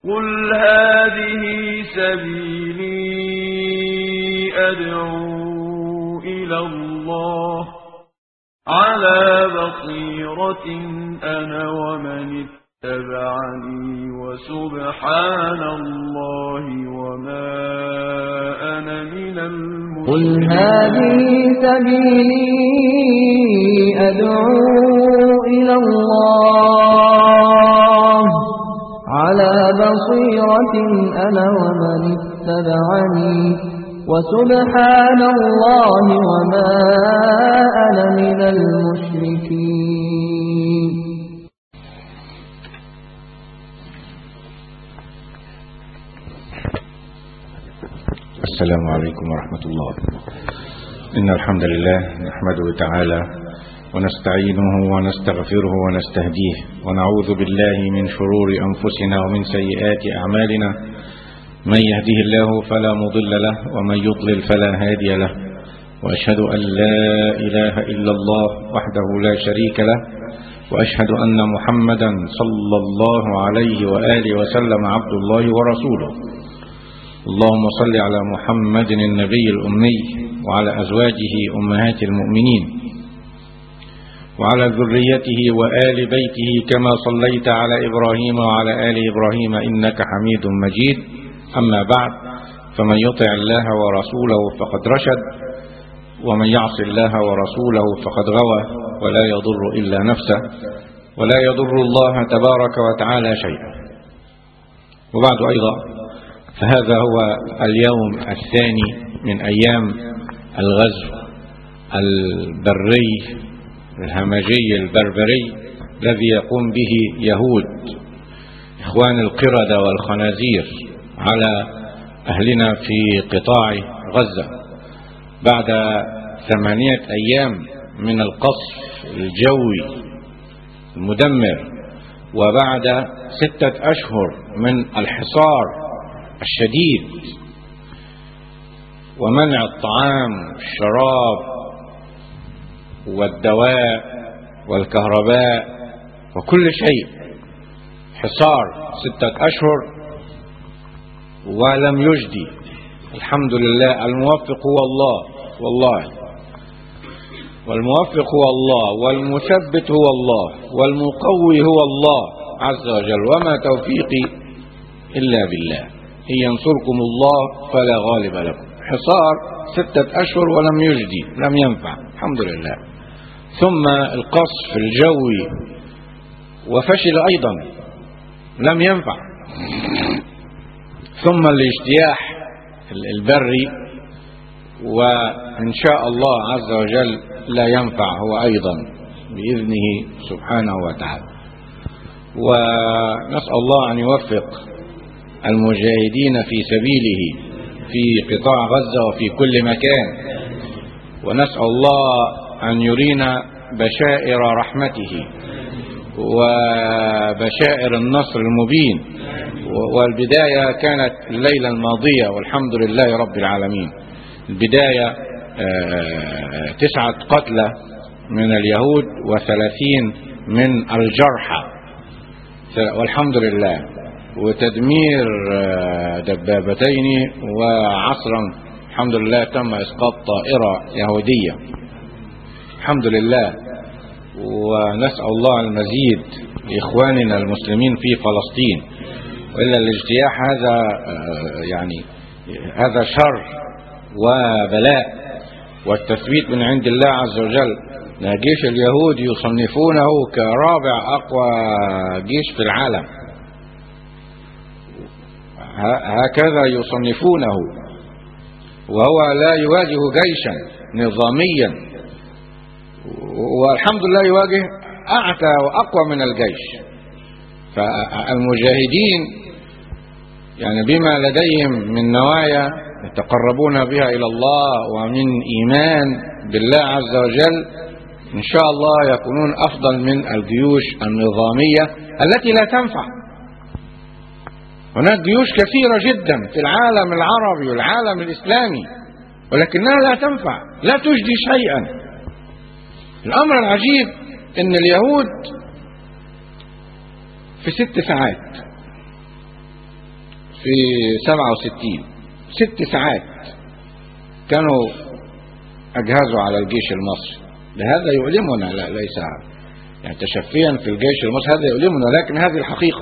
قل هذه سبيلي أدعو إلى الله على بصيرة أنا ومن اتبعني وسبحان الله وما أنا من قل المشركين هذه سبيلي أدعو إلى الله على بصيرة أنا ومن اتبعني وسبحان الله وما أنا من المشركين السلام عليكم ورحمة الله إن الحمد لله نحمده تعالى ونستعينه ونستغفره ونستهديه ونعوذ بالله من شرور أنفسنا ومن سيئات أعمالنا من يهده الله فلا مضل له ومن يضلل فلا هادي له وأشهد أن لا إله إلا الله وحده لا شريك له وأشهد أن محمدا صلى الله عليه وآله وسلم عبد الله ورسوله اللهم صل على محمد النبي الأمي وعلى أزواجه أمهات المؤمنين وعلى ذريته وآل بيته كما صليت على إبراهيم وعلى آل إبراهيم إنك حميد مجيد أما بعد فمن يطع الله ورسوله فقد رشد ومن يعص الله ورسوله فقد غوى ولا يضر إلا نفسه ولا يضر الله تبارك وتعالى شيئا وبعد أيضا فهذا هو اليوم الثاني من أيام الغزو البري الهمجي البربري الذي يقوم به يهود إخوان القردة والخنازير على أهلنا في قطاع غزة بعد ثمانية أيام من القصف الجوي المدمر وبعد ستة أشهر من الحصار الشديد ومنع الطعام والشراب والدواء والكهرباء وكل شيء حصار ستة أشهر ولم يجدي الحمد لله الموفق هو الله والله والموفق هو الله والمثبت هو الله والمقوي هو الله عز وجل وما توفيقي إلا بالله إن ينصركم الله فلا غالب لكم حصار ستة أشهر ولم يجدي لم ينفع الحمد لله ثم القصف الجوي وفشل أيضا لم ينفع ثم الاجتياح البري وإن شاء الله عز وجل لا ينفع هو أيضا بإذنه سبحانه وتعالى ونسأل الله أن يوفق المجاهدين في سبيله في قطاع غزة وفي كل مكان ونسأل الله أن يرينا بشائر رحمته وبشائر النصر المبين والبداية كانت الليلة الماضية والحمد لله رب العالمين البداية تسعة قتلى من اليهود وثلاثين من الجرحى والحمد لله وتدمير دبابتين وعصرا الحمد لله تم اسقاط طائره يهوديه الحمد لله ونسال الله المزيد لاخواننا المسلمين في فلسطين والا الاجتياح هذا يعني هذا شر وبلاء والتثبيت من عند الله عز وجل جيش اليهود يصنفونه كرابع اقوى جيش في العالم هكذا يصنفونه وهو لا يواجه جيشا نظاميا والحمد لله يواجه أعتى وأقوى من الجيش فالمجاهدين يعني بما لديهم من نوايا يتقربون بها إلى الله ومن إيمان بالله عز وجل إن شاء الله يكونون أفضل من الجيوش النظامية التي لا تنفع هناك جيوش كثيرة جدا في العالم العربي والعالم الإسلامي ولكنها لا تنفع لا تجدي شيئا الأمر العجيب أن اليهود في ست ساعات في 67 ست ساعات كانوا أجهزوا على الجيش المصري لهذا يؤلمنا لا ليس يعني تشفيا في الجيش المصري هذا يؤلمنا لكن هذه الحقيقة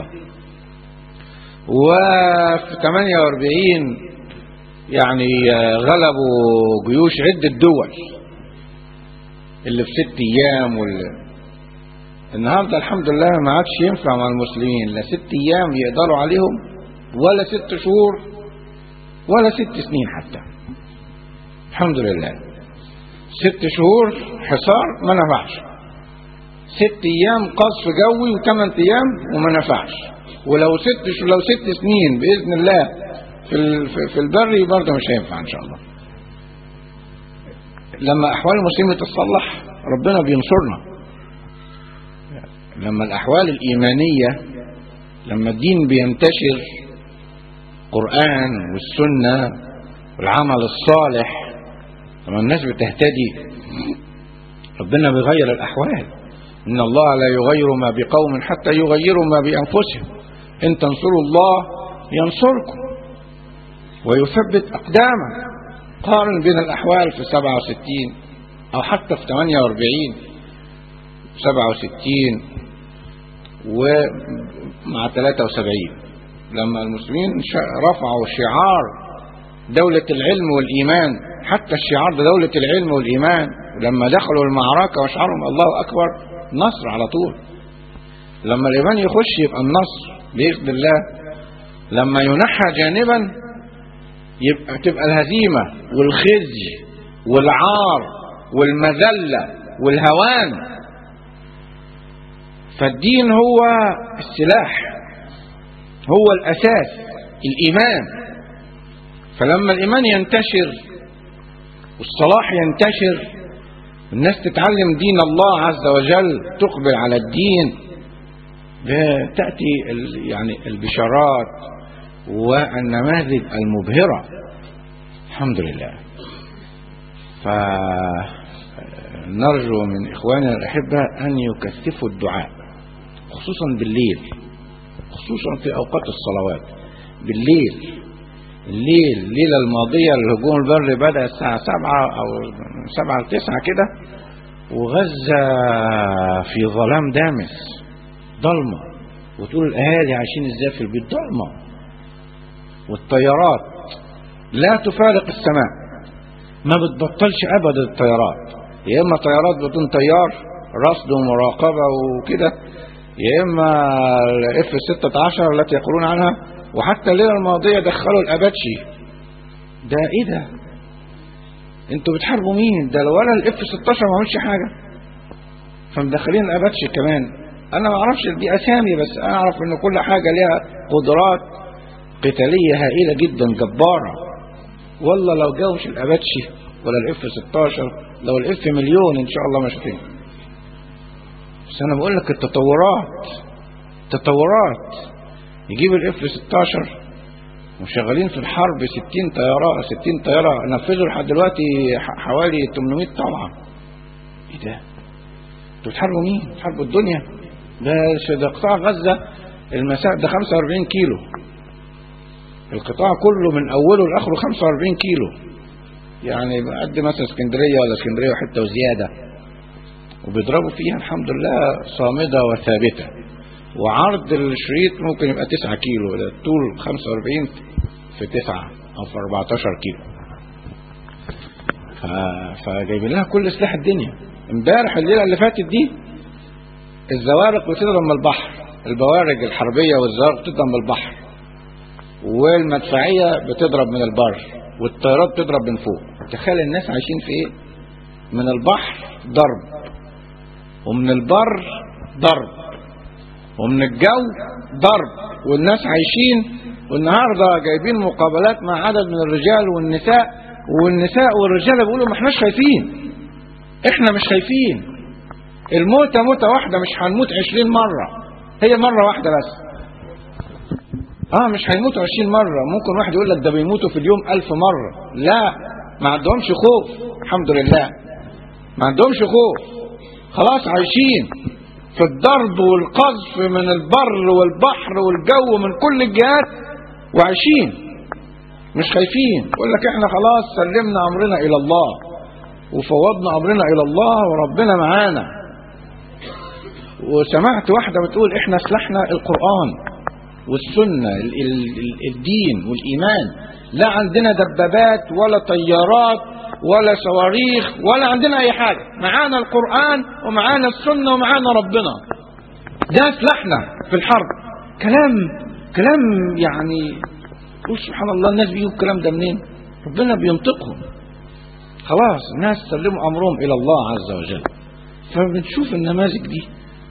وفي 48 يعني غلبوا جيوش عدة دول اللي في ست ايام وال... النهارده الحمد لله ما عادش ينفع مع المسلمين لا ست ايام يقدروا عليهم ولا ست شهور ولا ست سنين حتى الحمد لله ست شهور حصار ما نفعش ست ايام قصف جوي وثمان ايام وما نفعش ولو ست لو ست سنين باذن الله في ال... في البر برضه مش هينفع ان شاء الله لما احوال المسلمين تتصلح ربنا بينصرنا لما الاحوال الايمانيه لما الدين بينتشر القران والسنه والعمل الصالح لما الناس بتهتدي ربنا بيغير الاحوال ان الله لا يغير ما بقوم حتى يغيروا ما بانفسهم ان تنصروا الله ينصركم ويثبت اقدامك قارن بين الأحوال في 67 أو حتى في 48 67 ومع 73 لما المسلمين رفعوا شعار دولة العلم والإيمان حتى الشعار ده دولة العلم والإيمان ولما دخلوا المعركة وشعارهم الله أكبر نصر على طول لما الإيمان يخش يبقى النصر بإذن الله لما ينحى جانبا يبقى تبقى الهزيمة والخزي والعار والمذلة والهوان فالدين هو السلاح هو الأساس الإيمان فلما الإيمان ينتشر والصلاح ينتشر الناس تتعلم دين الله عز وجل تقبل على الدين تأتي يعني البشارات والنماذج المبهرة الحمد لله فنرجو من إخواننا الأحبة أن يكثفوا الدعاء خصوصا بالليل خصوصا في أوقات الصلوات بالليل الليل الليلة الماضية الهجوم البري بدأ الساعة سبعة أو سبعة لتسعة كده وغزة في ظلام دامس ضلمة وطول الأهالي عايشين ازاي في البيت ضلمة والطيارات لا تفارق السماء ما بتبطلش ابدا الطيارات يا اما طيارات بدون طيار رصد ومراقبه وكده يا اما الاف 16 التي يقولون عنها وحتى الليله الماضيه دخلوا الاباتشي ده ايه ده انتوا بتحاربوا مين ده ولا الاف 16 ما عملش حاجه فمدخلين الاباتشي كمان انا ما اعرفش دي اسامي بس انا اعرف ان كل حاجه ليها قدرات قتالية هائلة جدا جبارة والله لو جاوش الأباتشي ولا الاف 16 لو الاف مليون ان شاء الله مش هتنفع بس انا بقول لك التطورات تطورات يجيب الاف 16 وشغالين في الحرب 60 طيارة 60 طيارة نفذوا لحد دلوقتي حوالي 800 طلعة ايه ده؟ انتوا بتحاربوا مين؟ بتحاربوا الدنيا ده ده قطاع غزة المسافة ده 45 كيلو القطاع كله من اوله لاخره 45 كيلو يعني قد مثلا اسكندريه ولا اسكندريه وحته وزياده وبيضربوا فيها الحمد لله صامده وثابته وعرض الشريط ممكن يبقى 9 كيلو ده طول 45 في 9 او في 14 كيلو ف... فجايبين لها كل سلاح الدنيا امبارح الليله اللي فاتت دي الزوارق بتضرب من البحر البوارج الحربيه والزوارق بتضرب من البحر والمدفعية بتضرب من البر والطيارات بتضرب من فوق تخيل الناس عايشين في ايه من البحر ضرب ومن البر ضرب ومن الجو ضرب والناس عايشين والنهارده جايبين مقابلات مع عدد من الرجال والنساء والنساء والرجال بيقولوا ما احناش خايفين احنا مش خايفين الموتة موتة واحدة مش هنموت عشرين مرة هي مرة واحدة بس اه مش هيموتوا 20 مرة ممكن واحد يقول لك ده بيموتوا في اليوم ألف مرة لا ما عندهمش خوف الحمد لله ما عندهمش خوف خلاص عايشين في الضرب والقذف من البر والبحر والجو من كل الجهات وعايشين مش خايفين يقول لك احنا خلاص سلمنا امرنا الى الله وفوضنا امرنا الى الله وربنا معانا وسمعت واحده بتقول احنا سلاحنا القران والسنه ال ال ال الدين والايمان لا عندنا دبابات ولا طيارات ولا صواريخ ولا عندنا اي حاجه معانا القران ومعانا السنه ومعانا ربنا ده سلاحنا في الحرب كلام كلام يعني قول سبحان الله الناس بيجوا الكلام ده منين ربنا بينطقهم خلاص الناس سلموا امرهم الى الله عز وجل فبنشوف النماذج دي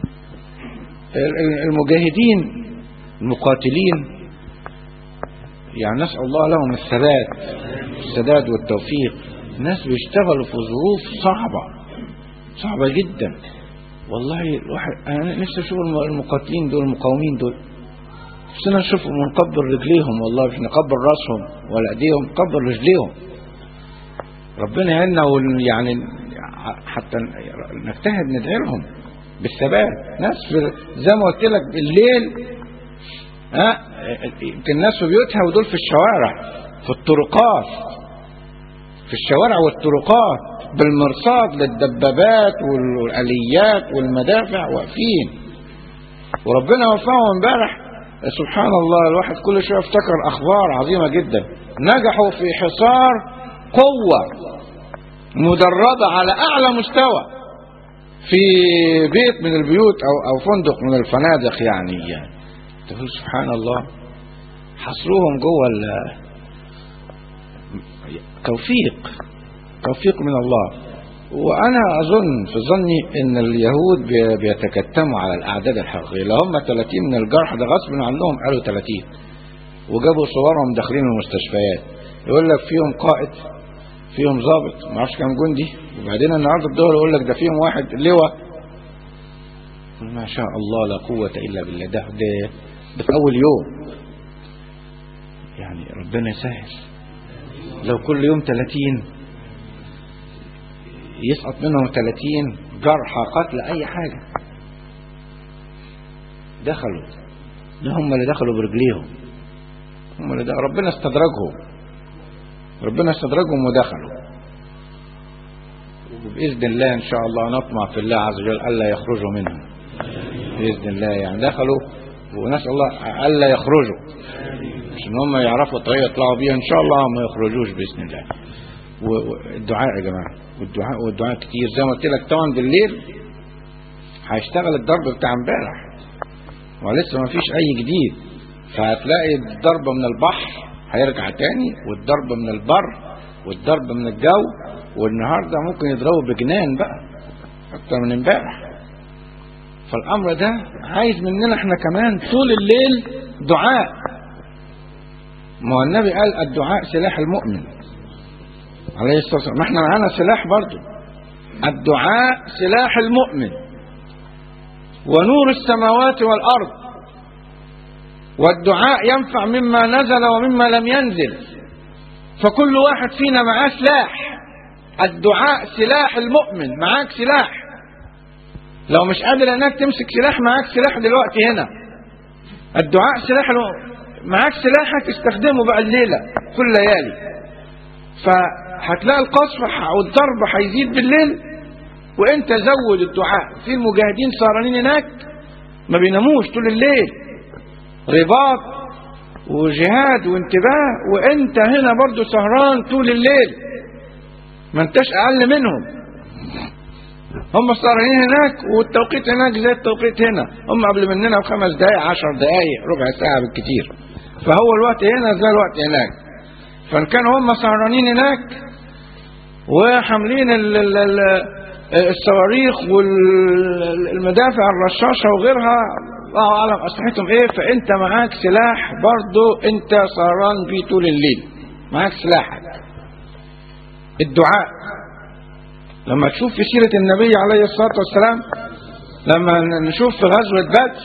المجاهدين المقاتلين يعني نسأل الله لهم الثبات السداد والتوفيق الناس بيشتغلوا في ظروف صعبة صعبة جدا والله الواحد أنا نفسي أشوف المقاتلين دول المقاومين دول نفسنا نشوفهم ونقبل رجليهم والله مش نقبل راسهم ولا ايديهم نقبل رجليهم ربنا يعيننا يعني حتى نجتهد ندعي لهم بالثبات ناس في زي ما قلت لك بالليل ها يمكن الناس في بيوتها ودول في الشوارع في الطرقات في الشوارع والطرقات بالمرصاد للدبابات والاليات والمدافع واقفين وربنا وفقهم امبارح سبحان الله الواحد كل شويه افتكر اخبار عظيمه جدا نجحوا في حصار قوه مدربه على اعلى مستوى في بيت من البيوت او او فندق من الفنادق يعني, يعني تقول سبحان الله حصروهم جوه توفيق توفيق من الله وانا اظن في ظني ان اليهود بيتكتموا على الاعداد الحقيقيه لو هم 30 من الجرح ده غصب عنهم قالوا 30 وجابوا صورهم داخلين المستشفيات يقول لك فيهم قائد فيهم ضابط ما اعرفش كام جندي وبعدين النهارده الدول يقول لك ده فيهم واحد لواء ما شاء الله لا قوه الا بالله ده ده, ده في اول يوم يعني ربنا يسهل لو كل يوم 30 يسقط منهم 30 جرحى قتل اي حاجه دخلوا ده هم اللي دخلوا برجليهم هم اللي دخلوا. ربنا استدرجهم ربنا استدرجهم ودخلوا وباذن الله ان شاء الله نطمع في الله عز وجل الا يخرجوا منهم باذن الله يعني دخلوا ونسال الله الا يخرجوا عشان هم يعرفوا الطريقه يطلعوا بيها ان شاء الله ما يخرجوش باذن الله والدعاء يا جماعه والدعاء والدعاء كتير زي ما قلت لك طبعا بالليل هيشتغل الضرب بتاع امبارح ولسه ما فيش اي جديد فهتلاقي الضربه من البحر هيرجع تاني والضرب من البر والضرب من الجو والنهارده ممكن يضربوا بجنان بقى اكتر من امبارح فالامر ده عايز مننا احنا كمان طول الليل دعاء ما هو النبي قال الدعاء سلاح المؤمن عليه الصلاه والسلام ما احنا معانا سلاح برضو الدعاء سلاح المؤمن ونور السماوات والارض والدعاء ينفع مما نزل ومما لم ينزل فكل واحد فينا معاه سلاح الدعاء سلاح المؤمن معاك سلاح لو مش قادر انك تمسك سلاح معاك سلاح دلوقتي هنا الدعاء سلاح المؤمن معاك سلاحك استخدمه بقى الليلة كل ليالي فهتلاقي القصف والضرب هيزيد بالليل وانت زود الدعاء في المجاهدين سهرانين هناك ما بيناموش طول الليل رباط وجهاد وانتباه وانت هنا برضو سهران طول الليل ما انتش اقل منهم هم سهرانين هناك والتوقيت هناك زي التوقيت هنا هم قبل مننا بخمس دقايق عشر دقايق ربع ساعة بالكتير فهو الوقت هنا زي الوقت هناك فان كانوا هم سهرانين هناك وحاملين ال ال ال الصواريخ والمدافع الرشاشة وغيرها الله أعلم أسلحتهم إيه فأنت معاك سلاح برضو أنت سهران بيه طول الليل معاك سلاحك الدعاء لما تشوف في سيرة النبي عليه الصلاة والسلام لما نشوف في غزوة بدر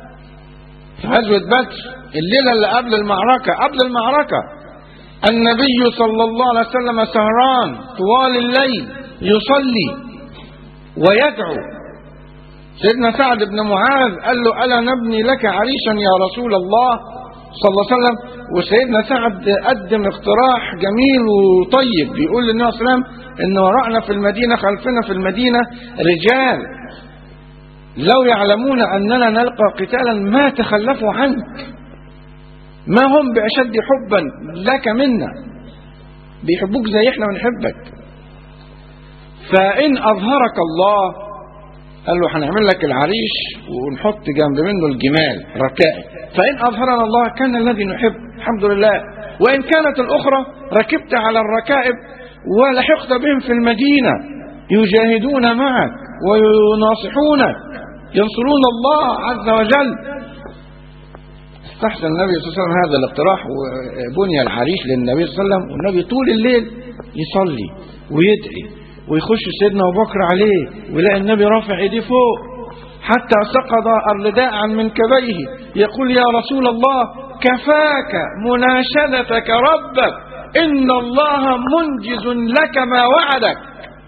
في غزوة بدر الليلة اللي قبل المعركة قبل المعركة النبي صلى الله عليه وسلم سهران طوال الليل يصلي ويدعو سيدنا سعد بن معاذ قال له ألا نبني لك عريشا يا رسول الله صلى الله عليه وسلم وسيدنا سعد قدم اقتراح جميل وطيب بيقول للنبي صلى الله عليه وسلم ان وراءنا في المدينة خلفنا في المدينة رجال لو يعلمون اننا نلقى قتالا ما تخلفوا عنك ما هم بأشد حبا لك منا بيحبوك زي احنا بنحبك فإن أظهرك الله قال له هنعمل لك العريش ونحط جنب منه الجمال ركائب فإن أظهرنا الله كان الذي نحب الحمد لله وإن كانت الأخرى ركبت على الركائب ولحقت بهم في المدينة يجاهدون معك ويناصحونك ينصرون الله عز وجل استحسن النبي صلى الله عليه وسلم هذا الاقتراح وبني العريش للنبي صلى الله عليه وسلم والنبي طول الليل يصلي ويدعي ويخش سيدنا ابو بكر عليه ويلاقي النبي رافع ايديه فوق حتى سقط الرداء عن منكبيه يقول يا رسول الله كفاك مناشدتك ربك ان الله منجز لك ما وعدك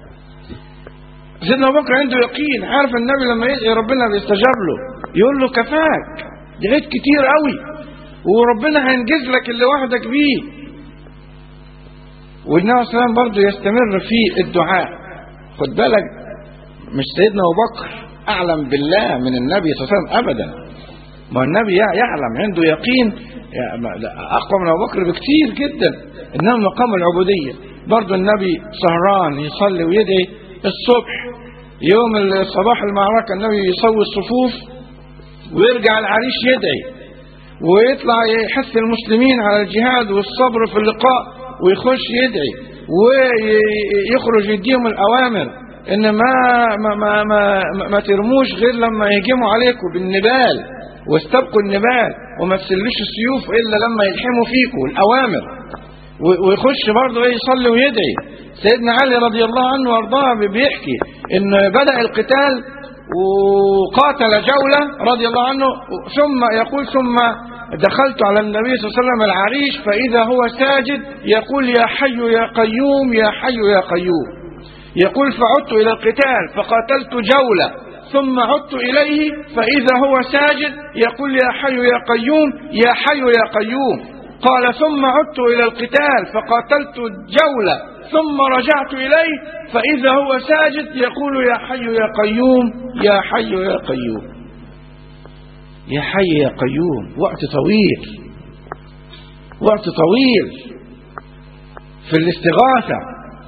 سيدنا ابو بكر عنده يقين عارف النبي لما يدعي ربنا بيستجاب له يقول له كفاك دعيت كتير قوي وربنا هينجز لك اللي وحدك بيه والنبي صلى الله عليه وسلم برضه يستمر في الدعاء خد بالك مش سيدنا ابو بكر اعلم بالله من النبي صلى الله عليه وسلم ابدا ما النبي يعلم عنده يقين اقوى من ابو بكر بكتير جدا انما مقام العبوديه برضه النبي سهران يصلي ويدعي الصبح يوم صباح المعركه النبي يسوي الصفوف ويرجع العريش يدعي ويطلع يحث المسلمين على الجهاد والصبر في اللقاء ويخش يدعي ويخرج يديهم الأوامر إن ما ما ما ما, ما ترموش غير لما يهجموا عليكم بالنبال واستبقوا النبال وما تسلوش السيوف إلا لما يلحموا فيكم الأوامر ويخش برضه يصلي ويدعي سيدنا علي رضي الله عنه وارضاه بيحكي ان بدأ القتال وقاتل جولة رضي الله عنه ثم يقول ثم دخلت على النبي صلى الله عليه وسلم العريش فإذا هو ساجد يقول يا حي يا قيوم يا حي يا قيوم يقول فعدت إلى القتال فقاتلت جولة ثم عدت إليه فإذا هو ساجد يقول يا حي يا قيوم يا حي يا قيوم قال ثم عدت إلى القتال فقاتلت جولة ثم رجعت إليه فإذا هو ساجد يقول يا حي يا قيوم يا حي يا قيوم يا حي يا قيوم وقت طويل وقت طويل في الاستغاثة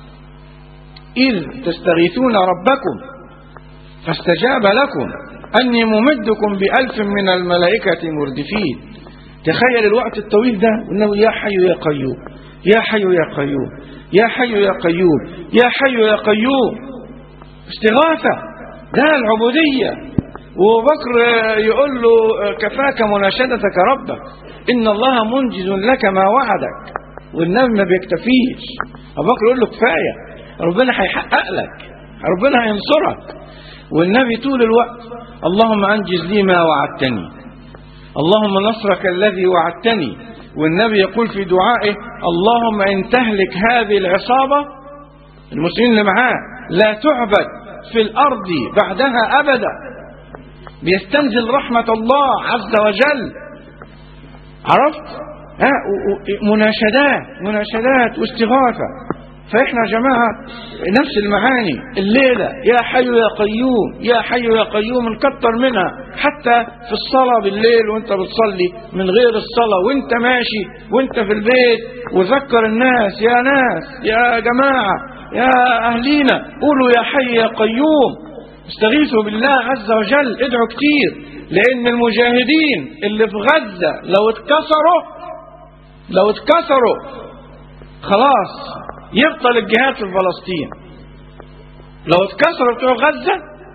إذ تستغيثون ربكم فاستجاب لكم أني ممدكم بألف من الملائكة مردفين تخيل الوقت الطويل ده انه يا حي يا قيوم يا حي يا قيوم يا حي يا قيوم يا حي يا قيوم استغاثة ده العبودية وبكر يقول له كفاك مناشدتك ربك إن الله منجز لك ما وعدك والنبي ما بيكتفيش أبو بكر يقول له كفاية ربنا هيحقق لك ربنا هينصرك والنبي طول الوقت اللهم أنجز لي ما وعدتني اللهم نصرك الذي وعدتني والنبي يقول في دعائه اللهم إن تهلك هذه العصابة المسلمين اللي معاه لا تعبد في الأرض بعدها أبدا بيستنزل رحمة الله عز وجل عرفت ها مناشدات مناشدات واستغاثة فإحنا يا جماعة نفس المعاني الليلة يا حي يا قيوم يا حي يا قيوم نكتر منها حتى في الصلاة بالليل وانت بتصلي من غير الصلاة وانت ماشي وانت في البيت وذكر الناس يا ناس يا جماعة يا أهلينا قولوا يا حي يا قيوم استغيثوا بالله عز وجل ادعوا كتير لأن المجاهدين اللي في غزة لو اتكسروا لو اتكسروا خلاص يبطل الجهاد في فلسطين لو اتكسروا بتوع غزة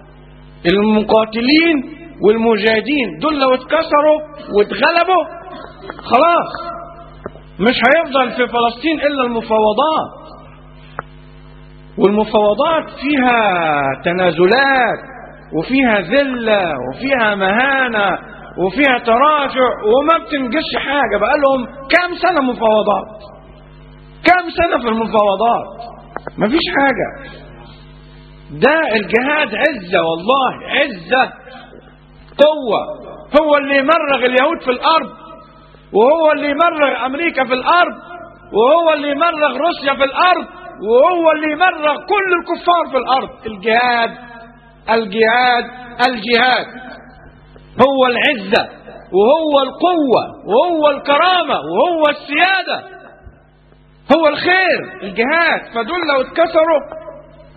المقاتلين والمجاهدين دول لو اتكسروا واتغلبوا خلاص مش هيفضل في فلسطين إلا المفاوضات والمفاوضات فيها تنازلات وفيها ذلة وفيها مهانة وفيها تراجع وما بتنجش حاجة بقى لهم كام سنة مفاوضات كام سنة في المفاوضات مفيش حاجة ده الجهاد عزة والله عزة قوة هو اللي يمرغ اليهود في الأرض وهو اللي يمرغ أمريكا في الأرض وهو اللي يمرغ روسيا في الأرض وهو اللي يمرغ كل الكفار في الأرض الجهاد الجهاد الجهاد هو العزة وهو القوة وهو الكرامة وهو السيادة هو الخير الجهاد فدول لو اتكسروا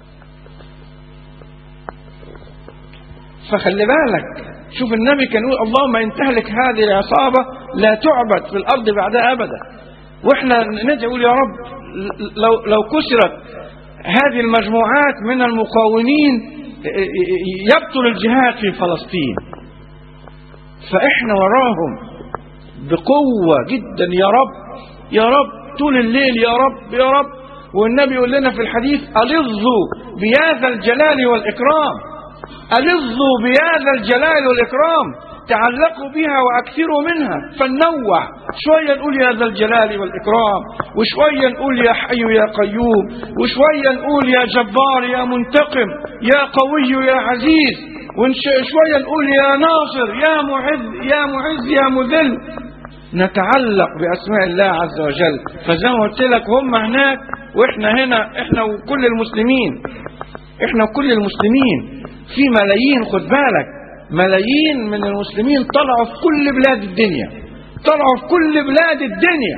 فخلي بالك شوف النبي كان يقول اللهم ان تهلك هذه العصابة لا تعبد في الأرض بعدها أبدا واحنا ندعو يا رب لو لو كسرت هذه المجموعات من المقاومين يبطل الجهاد في فلسطين فاحنا وراهم بقوة جدا يا رب يا رب طول الليل يا رب يا رب والنبي يقول لنا في الحديث ألظوا بهذا الجلال والإكرام ألظوا بهذا الجلال والإكرام تعلقوا بها وأكثروا منها فننوع شوية نقول يا ذا الجلال والإكرام وشوية نقول يا حي يا قيوم وشوية نقول يا جبار يا منتقم يا قوي يا عزيز وشوية نقول يا ناصر يا معز يا معز يا مذل نتعلق بأسماء الله عز وجل فزي ما قلت لك هم هناك وإحنا هنا إحنا وكل المسلمين إحنا وكل المسلمين في ملايين خد بالك ملايين من المسلمين طلعوا في كل بلاد الدنيا طلعوا في كل بلاد الدنيا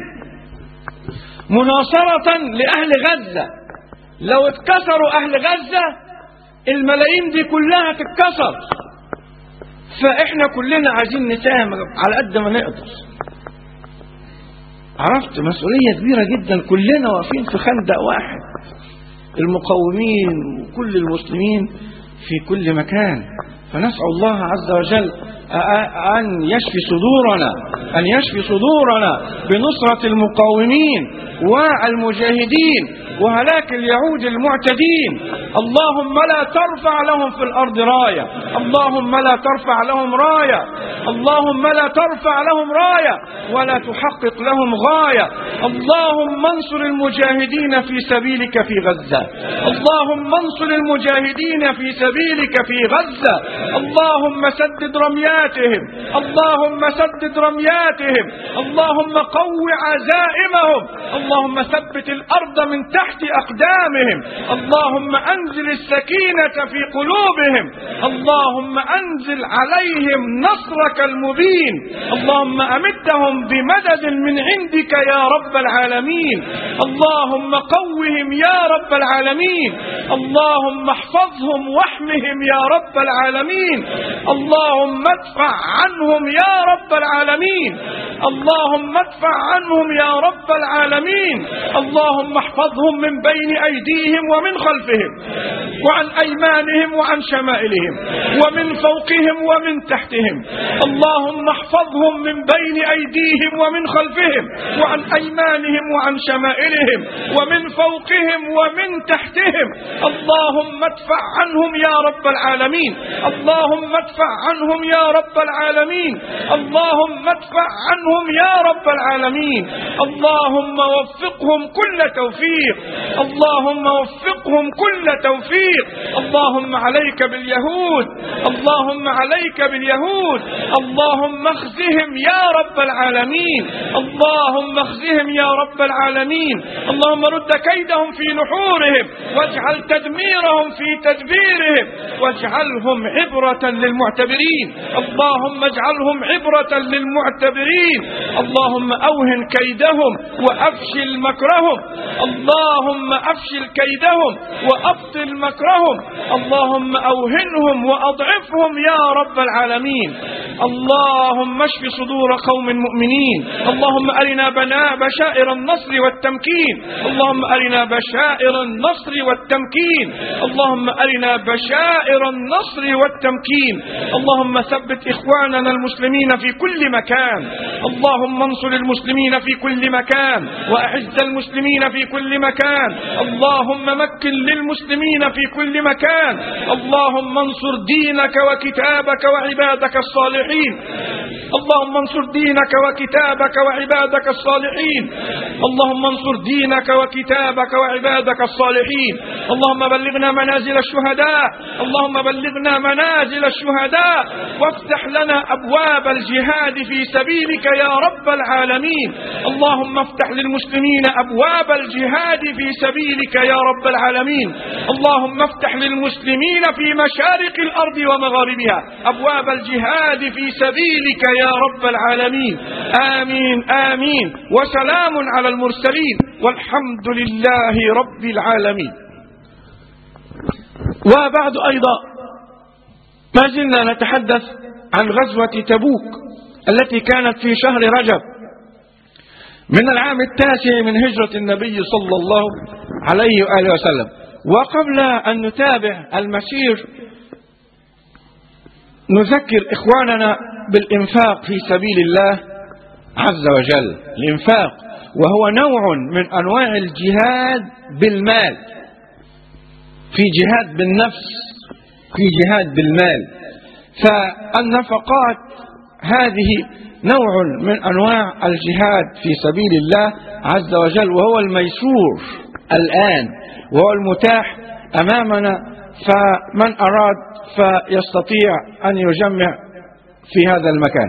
مناصرة لأهل غزة لو اتكسروا أهل غزة الملايين دي كلها تتكسر فإحنا كلنا عايزين نساهم على قد ما نقدر عرفت مسؤولية كبيرة جدا كلنا واقفين في خندق واحد المقاومين وكل المسلمين في كل مكان فنسأل الله عز وجل أن يشفي صدورنا أن يشفي صدورنا بنصرة المقاومين والمجاهدين وهلاك اليهود المعتدين اللهم لا ترفع لهم في الأرض راية اللهم لا ترفع لهم راية اللهم لا ترفع لهم راية ولا تحقق لهم غاية اللهم انصر المجاهدين في سبيلك في غزة اللهم انصر المجاهدين في سبيلك في غزة اللهم سدد رمياتهم اللهم سدد رمياتهم اللهم قو عزائمهم اللهم ثبت الأرض من تحت أقدامهم اللهم أنزل السكينة في قلوبهم اللهم أنزل عليهم نصرك المبين اللهم أمدهم بمدد من عندك يا رب العالمين اللهم قوهم يا رب العالمين اللهم احفظهم واحمهم يا رب العالمين اللهم ادفع عنهم يا رب العالمين اللهم ادفع عنهم يا رب العالمين اللهم احفظهم من بين أيديهم ومن خلفهم وعن أيمانهم وعن شمائلهم ومن فوقهم ومن تحتهم اللهم احفظهم من بين أيديهم ومن خلفهم وعن أيمانهم وعن شمائلهم ومن فوقهم ومن تحتهم اللهم ادفع عنهم يا رب العالمين اللهم ادفع عنهم يا رب العالمين اللهم ادفع عنهم يا رب العالمين اللهم وفقهم كل توفيق اللهم وفقهم كل توفيق اللهم عليك باليهود اللهم عليك باليهود اللهم اخزهم يا رب العالمين اللهم اخزهم يا رب العالمين اللهم رد كيدهم في نحورهم واجعل تدميرهم في تدبيرهم واجعلهم عبرة للمعتبرين اللهم اجعلهم عبرة للمعتبرين اللهم اوهن كيدهم وافشل مكرهم اللهم افشل كيدهم وابطل مكرهم اللهم اوهنهم واضعفهم يا رب العالمين اللهم اشف صدور قوم مؤمنين اللهم ارنا بناء بشائر النصر والتمكين اللهم ارنا بشائر النصر والتمكين اللهم ارنا بشائر النصر والتمكين اللهم ثبت اخواننا المسلمين في كل مكان اللهم انصر المسلمين في كل مكان واعز المسلمين في كل مكان اللهم مكن للمسلمين في كل مكان اللهم انصر دينك وكتابك وعبادك الصالحين اللهم انصر دينك وكتابك وعبادك الصالحين اللهم انصر دينك وكتابك وعبادك الصالحين اللهم بلغنا منازل الشهداء اللهم بلغنا منازل الشهداء وافتح لنا أبواب الجهاد في سبيلك يا رب العالمين اللهم افتح للمسلمين أبواب الجهاد في سبيلك يا رب العالمين اللهم افتح للمسلمين في مشارق الأرض ومغاربها أبواب الجهاد في سبيلك يا رب العالمين آمين آمين وسلام على المرسلين والحمد لله رب العالمين وبعد أيضا ما زلنا نتحدث عن غزوة تبوك التي كانت في شهر رجب من العام التاسع من هجرة النبي صلى الله عليه وآله وسلم وقبل أن نتابع المسير نذكر إخواننا بالإنفاق في سبيل الله عز وجل الإنفاق وهو نوع من أنواع الجهاد بالمال في جهاد بالنفس في جهاد بالمال فالنفقات هذه نوع من أنواع الجهاد في سبيل الله عز وجل وهو الميسور الآن وهو المتاح أمامنا فمن أراد فيستطيع أن يجمع في هذا المكان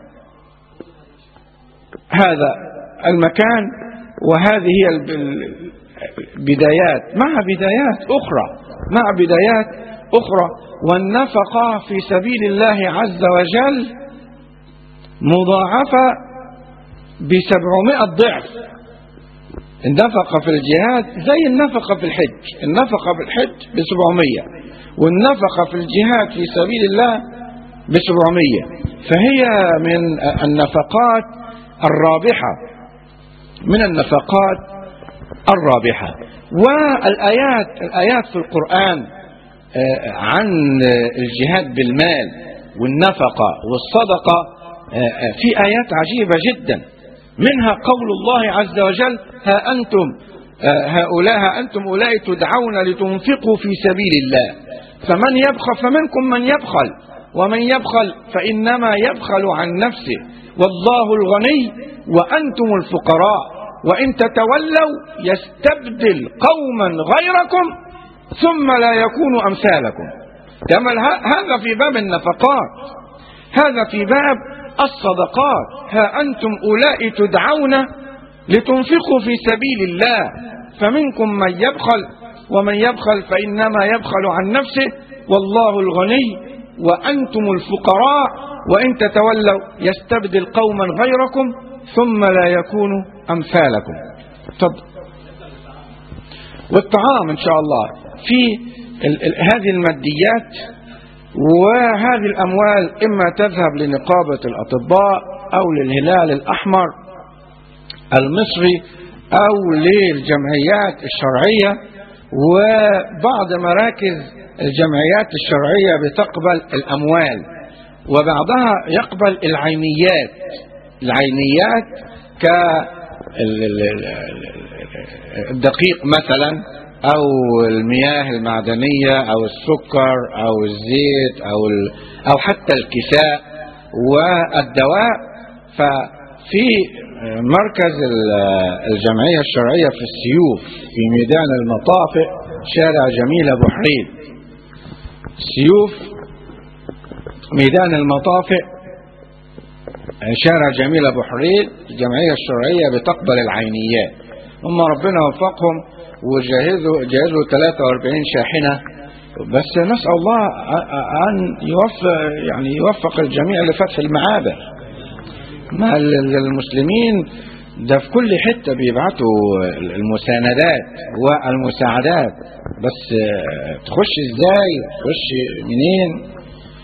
هذا المكان وهذه هي البدايات مع بدايات أخرى مع بدايات أخرى والنفقة في سبيل الله عز وجل مضاعفة بسبعمائة ضعف النفقة في الجهاد زي النفقة في الحج النفقة في الحج بسبعمية والنفقة في الجهاد في سبيل الله بسبعمية فهي من النفقات الرابحة من النفقات الرابحة والآيات الآيات في القرآن عن الجهاد بالمال والنفقة والصدقة في آيات عجيبة جدا منها قول الله عز وجل ها أنتم هؤلاء ها أنتم أولئك تدعون لتنفقوا في سبيل الله فمن يبخل فمنكم من يبخل ومن يبخل فإنما يبخل عن نفسه والله الغني وأنتم الفقراء وإن تتولوا يستبدل قوما غيركم ثم لا يكونوا أمثالكم كما هذا في باب النفقات هذا في باب الصدقات ها أنتم أولئك تدعون لتنفقوا في سبيل الله فمنكم من يبخل ومن يبخل فإنما يبخل عن نفسه والله الغني وأنتم الفقراء وإن تتولوا يستبدل قوما غيركم ثم لا يكونوا أمثالكم تفضل والطعام إن شاء الله في ال ال هذه الماديات وهذه الأموال إما تذهب لنقابة الأطباء أو للهلال الأحمر المصري أو للجمعيات الشرعية وبعض مراكز الجمعيات الشرعية بتقبل الأموال وبعضها يقبل العينيات العينيات كالدقيق مثلا أو المياه المعدنية أو السكر أو الزيت أو أو حتى الكساء والدواء ففي مركز الجمعية الشرعية في السيوف في ميدان المطافئ شارع جميل أبو حريد السيوف ميدان المطافئ شارع جميل أبو حريد الجمعية الشرعية بتقبل العينيات هم ربنا وفقهم وجهزوا جهزوا 43 شاحنة بس نسأل الله أن يوفق يعني يوفق الجميع لفتح المعابر ما المسلمين ده في كل حتة بيبعتوا المساندات والمساعدات بس تخش ازاي تخش منين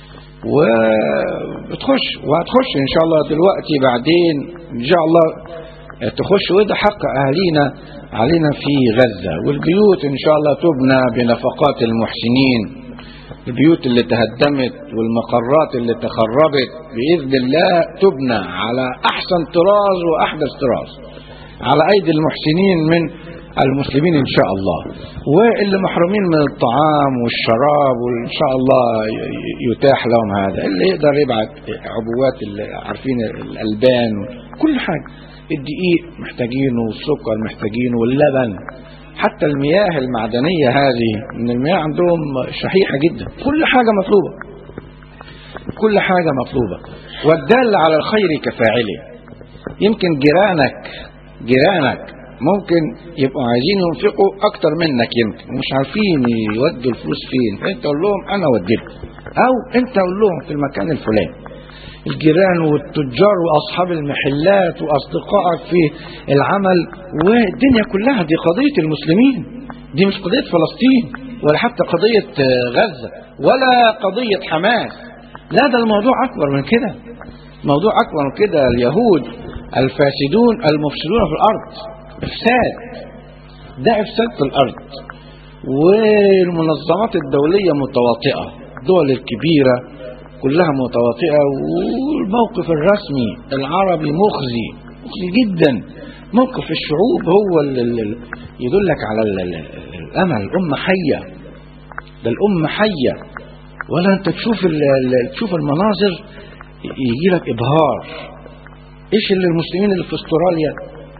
وتخش وهتخش ان شاء الله دلوقتي بعدين ان شاء الله تخش وده حق اهالينا علينا في غزة والبيوت ان شاء الله تبنى بنفقات المحسنين البيوت اللي تهدمت والمقرات اللي تخربت بإذن الله تبنى على أحسن طراز وأحدث طراز على أيدي المحسنين من المسلمين إن شاء الله واللي محرومين من الطعام والشراب وإن شاء الله ي- ي- يتاح لهم هذا اللي يقدر يبعت عبوات اللي عارفين الألبان كل حاجة الدقيق محتاجينه والسكر محتاجينه واللبن حتى المياه المعدنية هذه من المياه عندهم شحيحة جدا كل حاجة مطلوبة كل حاجة مطلوبة والدال على الخير كفاعله يمكن جيرانك جيرانك ممكن يبقوا عايزين ينفقوا اكتر منك يمكن مش عارفين يودوا الفلوس فين فانت قول لهم انا وديتهم او انت قول لهم في المكان الفلاني الجيران والتجار واصحاب المحلات واصدقائك في العمل والدنيا كلها دي قضيه المسلمين دي مش قضيه فلسطين ولا حتى قضيه آه، غزه ولا قضيه حماس لا ده الموضوع اكبر من كده موضوع اكبر من كده اليهود الفاسدون المفسدون في الارض افساد ده افساد في الارض والمنظمات الدوليه متواطئه الدول الكبيره كلها متواطئه والموقف الرسمي العربي مخزي مخزي جدا موقف الشعوب هو اللي يدلك على ال- ال- الامل الامه حيه ده الامه حيه ولا انت تشوف ال- ال- تشوف المناظر يجي لك ابهار ايش اللي المسلمين اللي في استراليا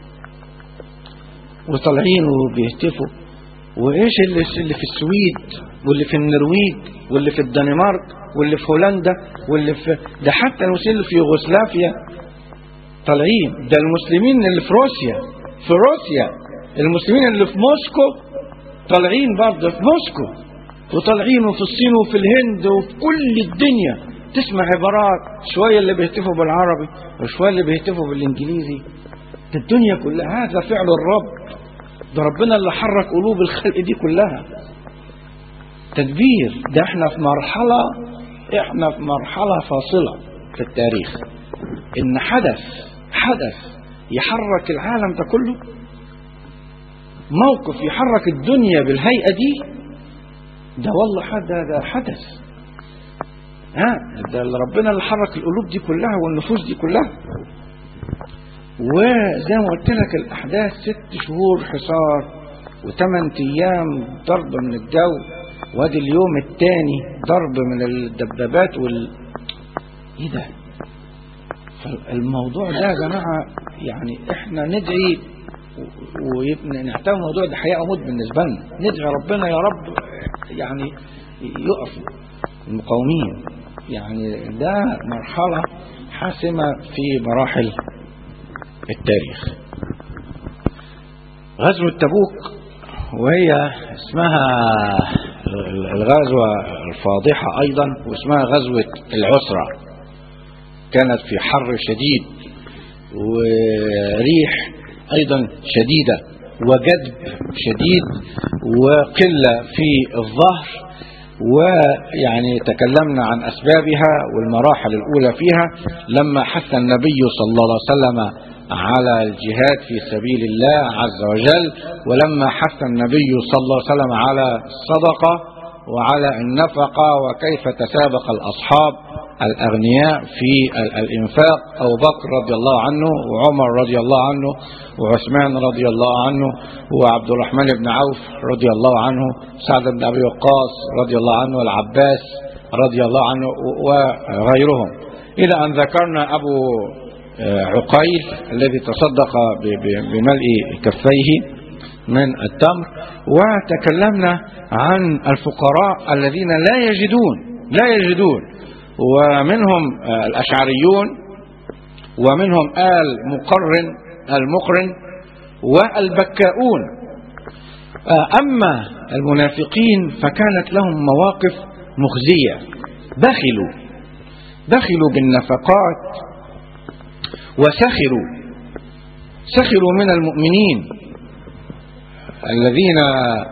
وطالعين وبيهتفوا وايش اللي اللي في السويد واللي في النرويج واللي في الدنمارك واللي في هولندا واللي في ده حتى المسلمين اللي في يوغوسلافيا طالعين ده المسلمين اللي في روسيا في روسيا المسلمين اللي في موسكو طالعين برضه في موسكو وطالعين وفي الصين وفي الهند وفي كل الدنيا تسمع عبارات شوية اللي بيهتفوا بالعربي وشوية اللي بيهتفوا بالإنجليزي ده الدنيا كلها هذا فعل الرب ده ربنا اللي حرك قلوب الخلق دي كلها تدبير ده احنا في مرحلة احنا في مرحلة فاصلة في التاريخ ان حدث حدث يحرك العالم ده كله موقف يحرك الدنيا بالهيئة دي ده والله حد- ده حدث ها ده اللي ربنا اللي حرك القلوب دي كلها والنفوس دي كلها وزي ما قلت لك الاحداث ست شهور حصار وثمان ايام ضرب من الجو وادي اليوم الثاني ضرب من الدبابات وال ايه ده فالموضوع ده يا جماعه يعني احنا ندعي ونعتبر الموضوع ده حياه وموت بالنسبه لنا ندعي ربنا يا رب يعني يقف المقاومين يعني ده مرحله حاسمه في مراحل التاريخ غزوة تبوك وهي اسمها الغزوة الفاضحة أيضا واسمها غزوة العسرة كانت في حر شديد وريح أيضا شديدة وجدب شديد وقلة في الظهر ويعني تكلمنا عن أسبابها والمراحل الأولى فيها لما حث النبي صلى الله عليه وسلم على الجهاد في سبيل الله عز وجل ولما حث النبي صلى الله عليه وسلم على الصدقة وعلى النفقة وكيف تسابق الأصحاب الأغنياء في الإنفاق أبو بكر رضي الله عنه وعمر رضي الله عنه وعثمان رضي الله عنه وعبد الرحمن بن عوف رضي الله عنه سعد بن أبي وقاص رضي الله عنه والعباس رضي الله عنه وغيرهم إلى أن ذكرنا أبو عقيل الذي تصدق بملء كفيه من التمر وتكلمنا عن الفقراء الذين لا يجدون لا يجدون ومنهم الأشعريون ومنهم آل مقرن المقرن والبكاؤون أما المنافقين فكانت لهم مواقف مخزية بخلوا بخلوا بالنفقات وسخروا سخروا من المؤمنين الذين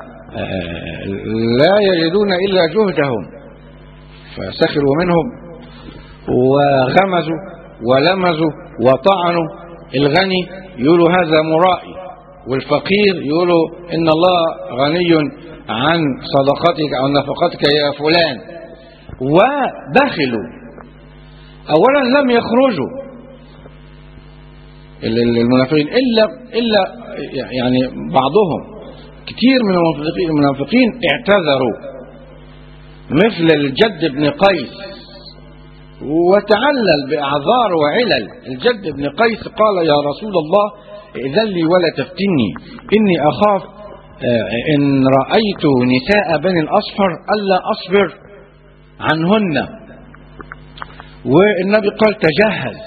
لا يجدون إلا جهدهم فسخروا منهم وغمزوا ولمزوا وطعنوا الغني يقولوا هذا مرائي والفقير يقولوا إن الله غني عن صدقتك أو نفقتك يا فلان وبخلوا أولا لم يخرجوا المنافقين إلا إلا يعني بعضهم كتير من المنافقين المنافقين اعتذروا مثل الجد بن قيس وتعلل بأعذار وعلل الجد بن قيس قال يا رسول الله ائذن لي ولا تفتني إني أخاف آه، إن رأيت نساء بني الأصفر ألا أصبر عنهن والنبي قال تجهز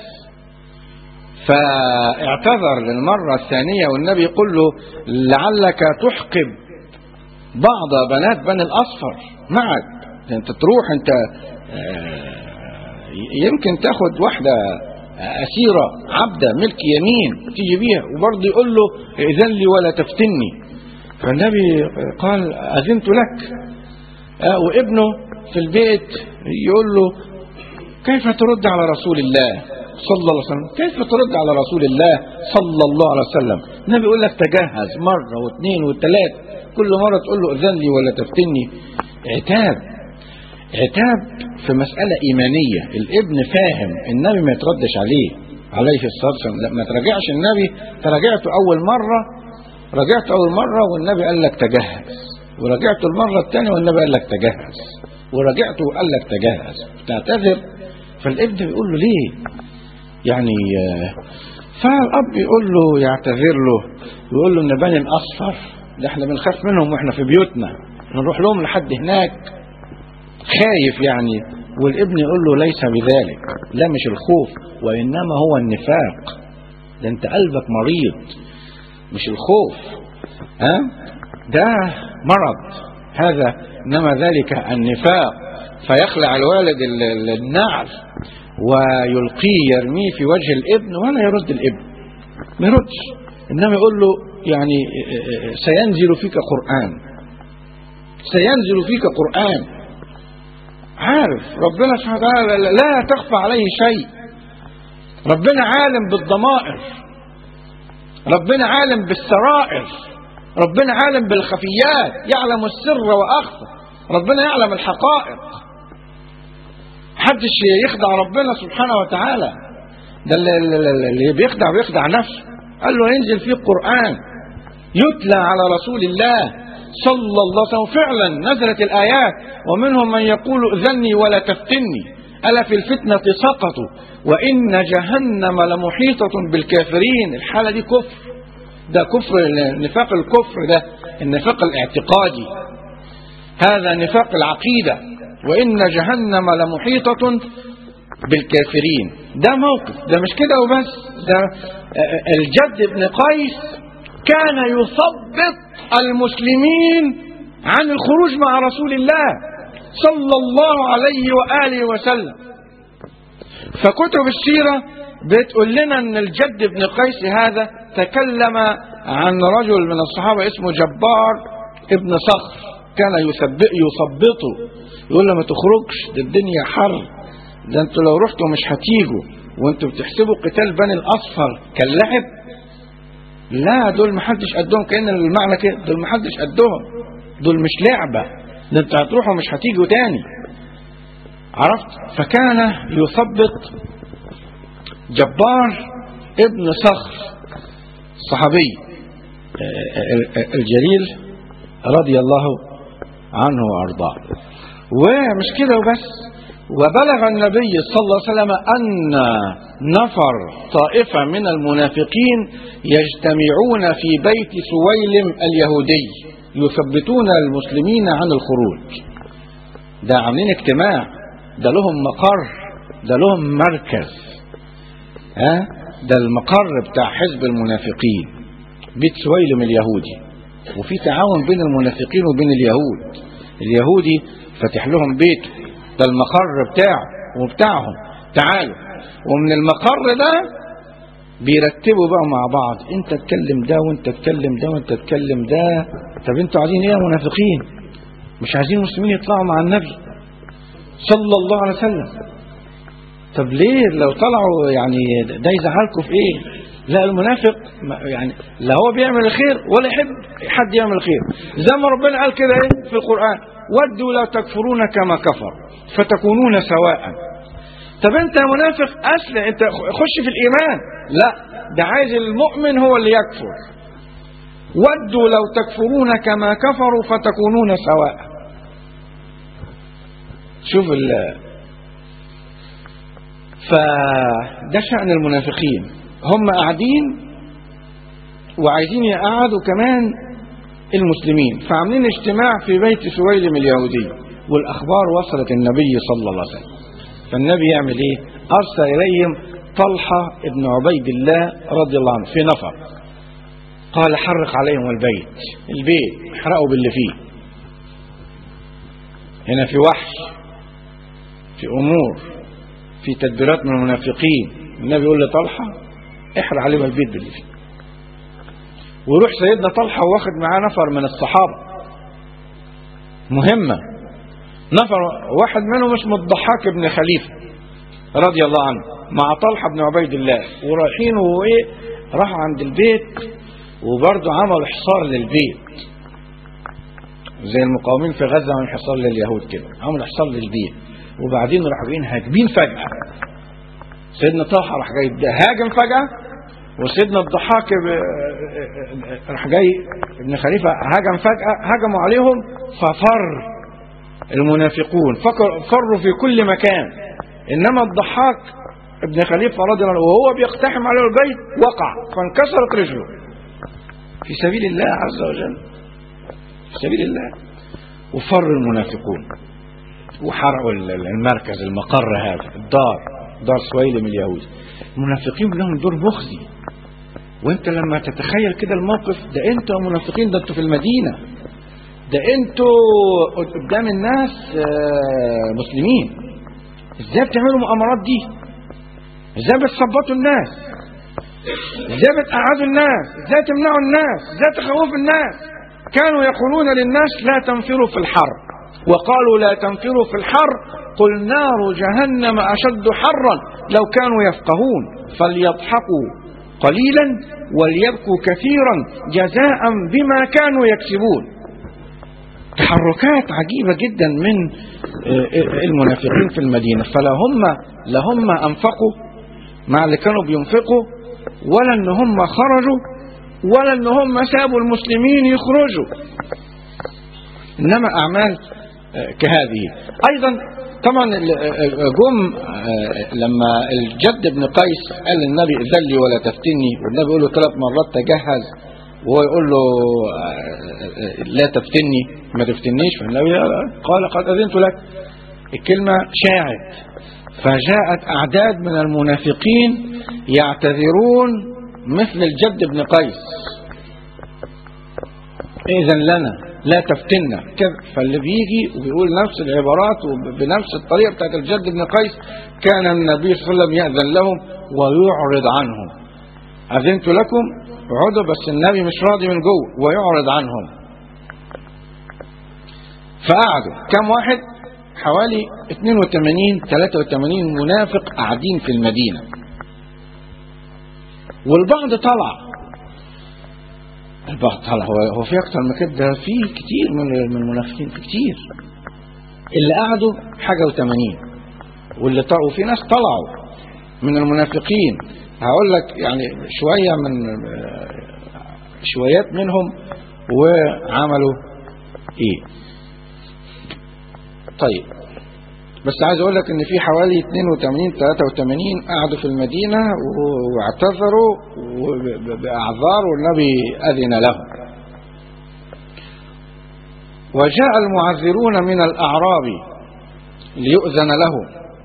فاعتذر للمرة الثانية والنبي يقول له لعلك تحقب بعض بنات بني الأصفر معك انت تروح انت آه، يمكن تاخد واحدة أسيرة عبدة ملك يمين تيجي بيها وبرضه يقول له إذن لي ولا تفتني فالنبي قال أذنت لك آه، وابنه في البيت يقول له كيف ترد على رسول الله صلى الله عليه وسلم كيف ترد على رسول الله صلى الله عليه وسلم النبي يقول لك تجهز مرة واثنين وثلاث كل مرة تقول له اذن لي ولا تفتني عتاب عتاب في مسألة إيمانية الابن فاهم النبي ما يتردش عليه عليه الصلاة والسلام لا ما تراجعش النبي تراجعته أول مرة رجعت أول مرة والنبي قال لك تجهز ورجعت المرة الثانية والنبي قال لك تجهز ورجعته وقال لك تجهز تعتذر فالابن بيقول له ليه يعني آه، فالاب يقول له يعتذر له يقول له ان بني الاصفر ده احنا بنخاف منهم واحنا في بيوتنا نروح لهم لحد هناك خايف يعني والابن يقول له ليس بذلك لا مش الخوف وانما هو النفاق ده انت قلبك مريض مش الخوف ها ده مرض هذا انما ذلك النفاق فيخلع الوالد ال- ال- النعل ويلقيه يرميه في وجه الابن ولا يرد الابن ما يردش انما يقول له يعني سينزل فيك قران سينزل فيك قران عارف ربنا سبحانه وتعالى لا تخفى عليه شيء ربنا عالم بالضمائر ربنا عالم بالسرائر ربنا عالم بالخفيات يعلم السر واخفى ربنا يعلم الحقائق محدش يخدع ربنا سبحانه وتعالى ده اللي, اللي- اللي بيخدع بيخدع نفسه قال له ينزل فيه القرآن يتلى على رسول الله صلى الله عليه وسلم فعلا نزلت الآيات ومنهم من يقول ائذني ولا تفتني ألا في الفتنة سقطوا وإن جهنم لمحيطة بالكافرين الحالة دي كفر ده كفر نفاق الكفر ده النفاق الاعتقادي هذا نفاق العقيدة وإن جهنم لمحيطة بالكافرين ده موقف ده مش كده وبس ده آه، الجد بن قيس كان يثبط المسلمين عن الخروج مع رسول الله صلى الله عليه وآله وسلم فكتب السيرة بتقول لنا ان الجد بن قيس هذا تكلم عن رجل من الصحابة اسمه جبار ابن صخر كان يثبت يثبطه يقول له ما تخرجش ده الدنيا حر ده انتوا لو رحتوا مش هتيجوا وانتوا بتحسبوا قتال بني الاصفر كاللعب لا دول محدش قدهم كأن المعنى كده دول محدش قدهم دول مش لعبة ده انتوا هتروحوا مش هتيجوا تاني عرفت فكان يثبط جبار ابن صخر صحابي آه، آه، الجليل رضي الله عنه وارضاه ومش كده وبس وبلغ النبي صلى الله عليه وسلم ان نفر طائفه من المنافقين يجتمعون في بيت سويلم اليهودي يثبتون المسلمين عن الخروج ده عاملين اجتماع ده لهم مقر ده لهم مركز ها ده المقر بتاع حزب المنافقين بيت سويلم اليهودي وفي تعاون بين المنافقين وبين اليهود اليهودي فاتح لهم بيته ده المقر بتاعه وبتاعهم تعالوا ومن المقر ده بيرتبوا بقى مع بعض انت تتكلم ده وانت تتكلم ده وانت تتكلم ده طب انتوا عايزين ايه يا منافقين مش عايزين المسلمين يطلعوا مع النبي صلى الله عليه وسلم طب ليه لو طلعوا يعني ده يزعلكم في ايه لا المنافق ما- يعني لا هو بيعمل الخير ولا يحب حد يعمل الخير زي ما ربنا قال كده ايه في القرآن ودوا لو تكفرون كما كفر فتكونون سواء طب انت يا منافق اسلم انت خش في الايمان لا ده عايز المؤمن هو اللي يكفر ودوا لو تكفرون كما كفروا فتكونون سواء شوف ال فده شأن المنافقين هم قاعدين وعايزين يقعدوا كمان المسلمين فعاملين اجتماع في بيت سويلم اليهودي والأخبار وصلت النبي صلى الله عليه وسلم فالنبي يعمل ايه أرسل إليهم طلحة ابن عبيد الله رضي الله عنه في نفر قال حرق عليهم البيت البيت احرقوا باللي فيه هنا في وحش في أمور في تدبيرات من المنافقين النبي يقول لطلحة احرق عليهم البيت باللي فيه ويروح سيدنا طلحة واخد معاه نفر من الصحابة مهمة نفر واحد منهم اسمه الضحاك بن خليفة رضي الله عنه مع طلحة بن عبيد الله ورايحين وايه راحوا عند البيت وبرضه عملوا حصار للبيت زي المقاومين في غزة عملوا حصار لليهود كده عملوا حصار للبيت وبعدين راحوا جايين هاجمين فجأة سيدنا طلحة راح جاي هاجم فجأة وسيدنا الضحاك راح جاي ابن خليفة هاجم فجأة هجموا عليهم ففر المنافقون فروا في كل مكان إنما الضحاك ابن خليفة رضي الله عنه وهو بيقتحم عليه البيت وقع فانكسرت رجله في سبيل الله عز وجل في سبيل الله وفر المنافقون وحرقوا المركز المقر هذا الدار دار سويلم اليهودي المنافقين لهم دور مخزي وانت لما تتخيل كده الموقف ده انتوا منافقين ده انتوا في المدينة ده انتوا قدام الناس مسلمين ازاي بتعملوا المؤامرات دي ازاي بتصبطوا الناس ازاي بتقعدوا الناس ازاي تمنعوا الناس ازاي تخوفوا الناس كانوا يقولون للناس لا تنفروا في الحر وقالوا لا تنفروا في الحر قل نار جهنم أشد حرا لو كانوا يفقهون فليضحكوا قليلا وليبكوا كثيرا جزاء بما كانوا يكسبون تحركات عجيبة جدا من المنافقين في المدينة فلا هم لا هم أنفقوا مع اللي كانوا بينفقوا ولا ان هم خرجوا ولا ان هم سابوا المسلمين يخرجوا انما اعمال كهذه ايضا طبعا جم لما الجد بن قيس قال للنبي اذن لي ولا تفتني والنبي يقول له ثلاث مرات تجهز وهو يقول له لا تفتني ما تفتنيش فالنبي قال قد اذنت لك الكلمه شاعت فجاءت اعداد من المنافقين يعتذرون مثل الجد بن قيس اذا لنا لا تفتنا كذا فاللي بيجي وبيقول نفس العبارات وبنفس الطريقه بتاعت الجد بن قيس كان النبي صلى الله عليه وسلم يأذن لهم ويعرض عنهم أذنت لكم اقعدوا بس النبي مش راضي من جوه ويعرض عنهم فقعدوا كم واحد حوالي 82 83 منافق قاعدين في المدينة والبعض طلع البعض طلع هو هو في اكتر من كده ده في كتير من من المنافقين في كتير اللي قعدوا حاجه و80 واللي طلعوا وفي ناس طلعوا من المنافقين هقول لك يعني شويه من شويات منهم وعملوا ايه طيب بس عايز اقول لك ان في حوالي 82 83 قعدوا في المدينه واعتذروا باعذار والنبي اذن لهم. وجاء المعذرون من الاعراب ليؤذن لهم.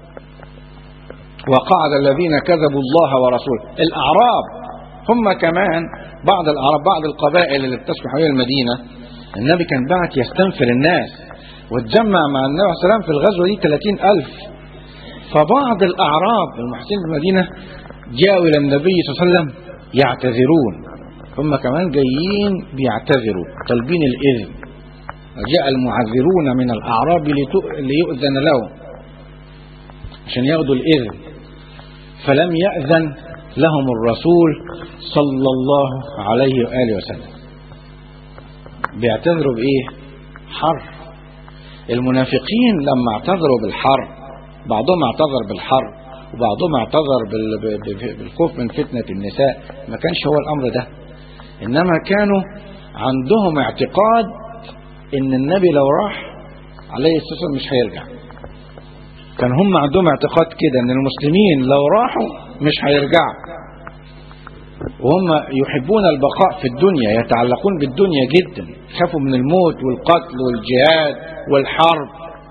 وقعد الذين كذبوا الله ورسوله، الاعراب هم كمان بعض الاعراب بعض القبائل اللي بتسكن حوالين المدينه النبي كان بعت يستنفر الناس واتجمع مع النبي عليه السلام في الغزوة دي 30 ألف فبعض الأعراب المحسنين في المدينة جاءوا إلى النبي صلى الله عليه وسلم يعتذرون هم كمان جايين بيعتذروا طالبين الإذن وجاء المعذرون من الأعراب ليؤذن لهم عشان ياخدوا الإذن فلم يأذن لهم الرسول صلى الله عليه وآله وسلم بيعتذروا بإيه حرب المنافقين لما اعتذروا بالحرب بعضهم اعتذر بالحرب وبعضهم اعتذر بالخوف من فتنة النساء ما كانش هو الأمر ده إنما كانوا عندهم اعتقاد ان النبي لو راح عليه الصلاة والسلام مش هيرجع كان هم عندهم اعتقاد كده ان المسلمين لو راحوا مش هيرجعوا وهم يحبون البقاء في الدنيا يتعلقون بالدنيا جدا يخافوا من الموت والقتل والجهاد والحرب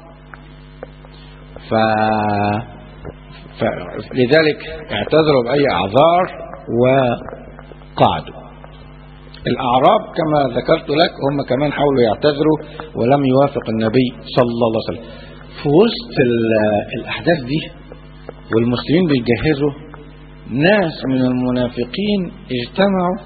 ف... فلذلك اعتذروا بأي أعذار وقعدوا الأعراب كما ذكرت لك هم كمان حاولوا يعتذروا ولم يوافق النبي صلى الله عليه وسلم في وسط ال- الأحداث دي والمسلمين بيجهزوا ناس من المنافقين اجتمعوا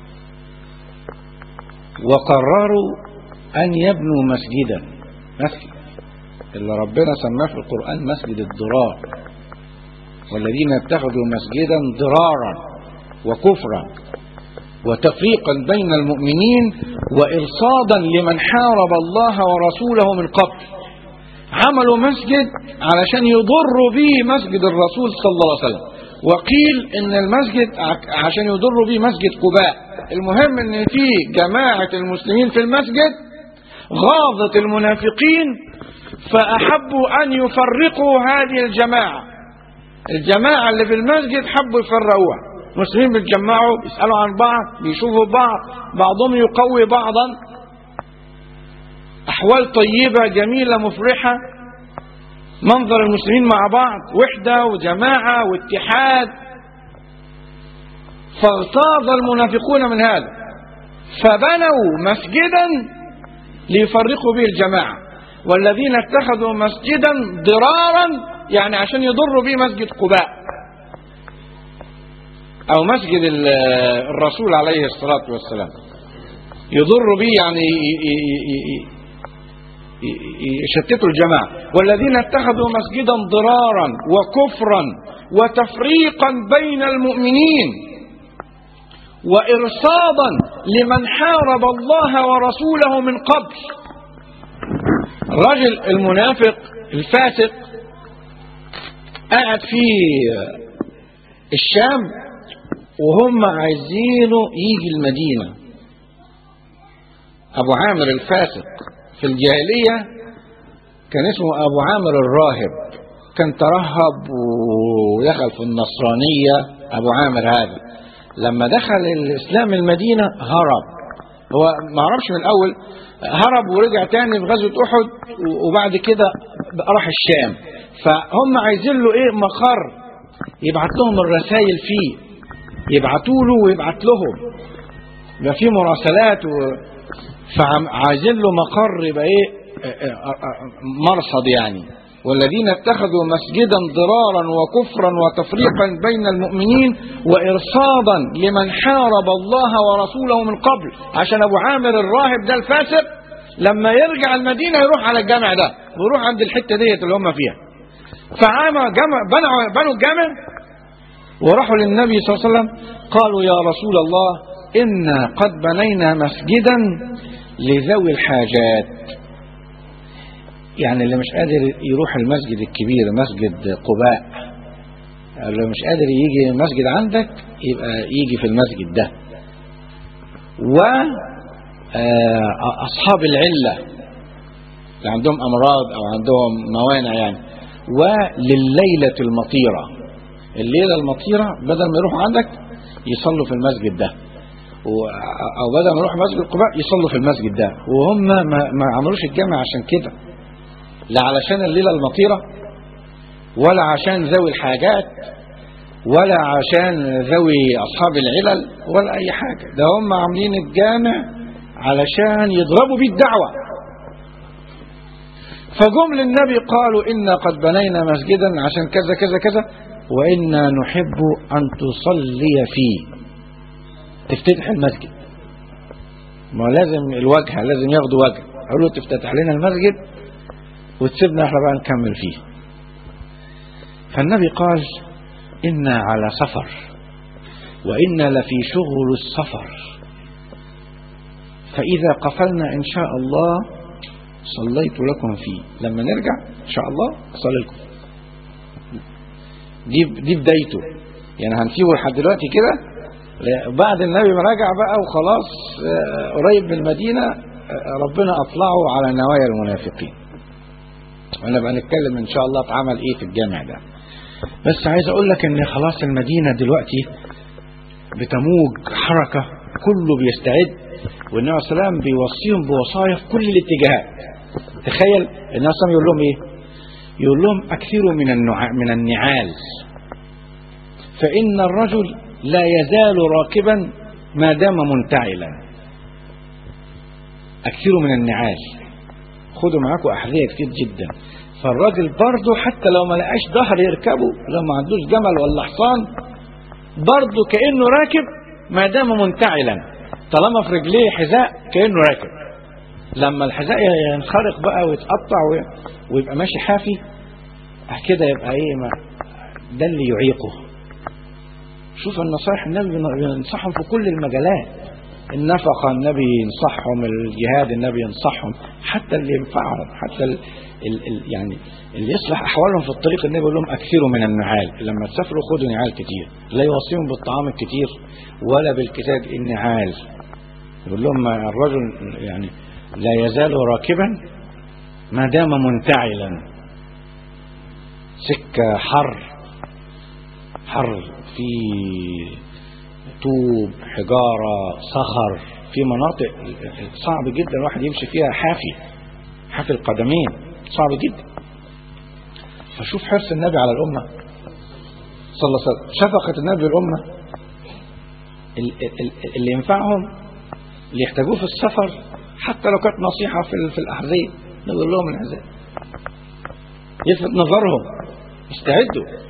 وقرروا أن يبنوا مسجدا مسجد اللي ربنا سماه في القرآن مسجد الضرار والذين اتخذوا مسجدا ضرارا وكفرا وتفريقا بين المؤمنين وإرصادا لمن حارب الله ورسوله من قبل عملوا مسجد علشان يضروا به مسجد الرسول صلى الله عليه وسلم وقيل ان المسجد ع- عشان يضروا به مسجد قباء المهم ان في جماعة المسلمين في المسجد غاضت المنافقين فأحبوا أن يفرقوا هذه الجماعة الجماعة اللي في المسجد حبوا يفرقوها المسلمين بيتجمعوا يسألوا عن بعض بيشوفوا بعض بعضهم يقوي بعضا أحوال طيبة جميلة مفرحة منظر المسلمين مع بعض وحدة وجماعة واتحاد فاغتاظ المنافقون من هذا فبنوا مسجدا ليفرقوا به الجماعة والذين اتخذوا مسجدا ضرارا يعني عشان يضروا به مسجد قباء أو مسجد ال- الرسول عليه الصلاة والسلام يضر به يعني ي- ي- ي- ي- يشتتوا الجماعة والذين اتخذوا مسجدا ضرارا وكفرا وتفريقا بين المؤمنين وإرصادا لمن حارب الله ورسوله من قبل الرجل المنافق الفاسق قاعد في الشام وهم عايزينه يجي المدينة أبو عامر الفاسق في الجاهلية كان اسمه أبو عامر الراهب كان ترهب ودخل في النصرانية أبو عامر هذا لما دخل الإسلام المدينة هرب هو ما عرفش من الأول هرب ورجع تاني في غزوة أحد وبعد كده راح الشام فهم عايزين له إيه مقر يبعت لهم الرسائل فيه يبعتوا له ويبعت لهم يبقى في مراسلات و... فعايزين له مقر يبقى ايه مرصد يعني والذين اتخذوا مسجدا ضرارا وكفرا وتفريقا بين المؤمنين وارصادا لمن حارب الله ورسوله من قبل عشان ابو عامر الراهب ده الفاسق لما يرجع المدينه يروح على الجامع ده ويروح عند الحته ديت اللي هم فيها فعام جمع بنوا بنوا الجامع وراحوا للنبي صلى الله عليه وسلم قالوا يا رسول الله إنا قد بنينا مسجدا لذوي الحاجات يعني اللي مش قادر يروح المسجد الكبير مسجد قباء اللي مش قادر يجي مسجد عندك يبقى يجي في المسجد ده و أصحاب العلة اللي عندهم أمراض أو عندهم موانع يعني ولليلة المطيرة الليلة المطيرة بدل ما يروحوا عندك يصلوا في المسجد ده او بدل ما يروحوا مسجد قباء يصلوا في المسجد ده وهم ما, ما عملوش الجامع عشان كده لا علشان الليلة المطيرة ولا عشان ذوي الحاجات ولا عشان ذوي أصحاب العلل ولا أي حاجة ده هم عاملين الجامع علشان يضربوا بيه الدعوة فجم للنبي قالوا إنا قد بنينا مسجدا عشان كذا كذا كذا وإنا نحب أن تصلي فيه تفتتح المسجد ما لازم الواجهة لازم ياخدوا وجه قالوا تفتتح لنا المسجد وتسيبنا احنا بقى نكمل فيه فالنبي قال إنا على سفر وإنا لفي شغل السفر فإذا قفلنا إن شاء الله صليت لكم فيه لما نرجع إن شاء الله أصلي لكم دي دي بدايته يعني هنسيبه لحد دلوقتي كده لا- بعد النبي ما رجع بقى وخلاص آه، قريب من المدينة آه، ربنا أطلعه على نوايا المنافقين وانا بقى نتكلم ان شاء الله اتعمل ايه في الجامع ده بس عايز اقول لك ان خلاص المدينة دلوقتي بتموج حركة كله بيستعد والنبي صلى الله عليه وسلم بيوصيهم بوصايا في كل الاتجاهات تخيل النبي صلى الله عليه وسلم يقول لهم ايه يقول لهم اكثروا من النع... من النعال فان الرجل لا يزال راكبا ما دام منتعلا اكثروا من النعال خدوا معاكم احذيه كتير جدا فالراجل برضه حتى لو ما لقاش ظهر يركبه لو ما عندوش جمل ولا حصان برضه كانه راكب ما دام منتعلا طالما في رجليه حذاء كانه راكب لما الحذاء ينخرق بقى ويتقطع وي- ويبقى ماشي حافي كده يبقى ايه ما ده اللي يعيقه شوف النصائح النبي بين- بينصحهم في كل المجالات النفقة النبي ينصحهم الجهاد النبي ينصحهم حتى اللي ينفعهم حتى ال ال ال يعني اللي يصلح أحوالهم في الطريق النبي يقول لهم أكثروا من النعال لما تسافروا خدوا نعال كتير لا يوصيهم بالطعام الكتير ولا بالكتاب النعال يقول لهم ما الرجل يعني لا يزال راكبا ما دام منتعلا سكة حر حر في طوب حجارة صخر في مناطق صعب جدا الواحد يمشي فيها حافي حافي القدمين صعب جدا فشوف حرص النبي على الأمة صلى الله عليه وسلم شفقة النبي بالأمة ال- ال- اللي ينفعهم اللي يحتاجوه في السفر حتى لو كانت نصيحة في ال- في الأحذية نقول لهم الحذاء يلفت نظرهم استعدوا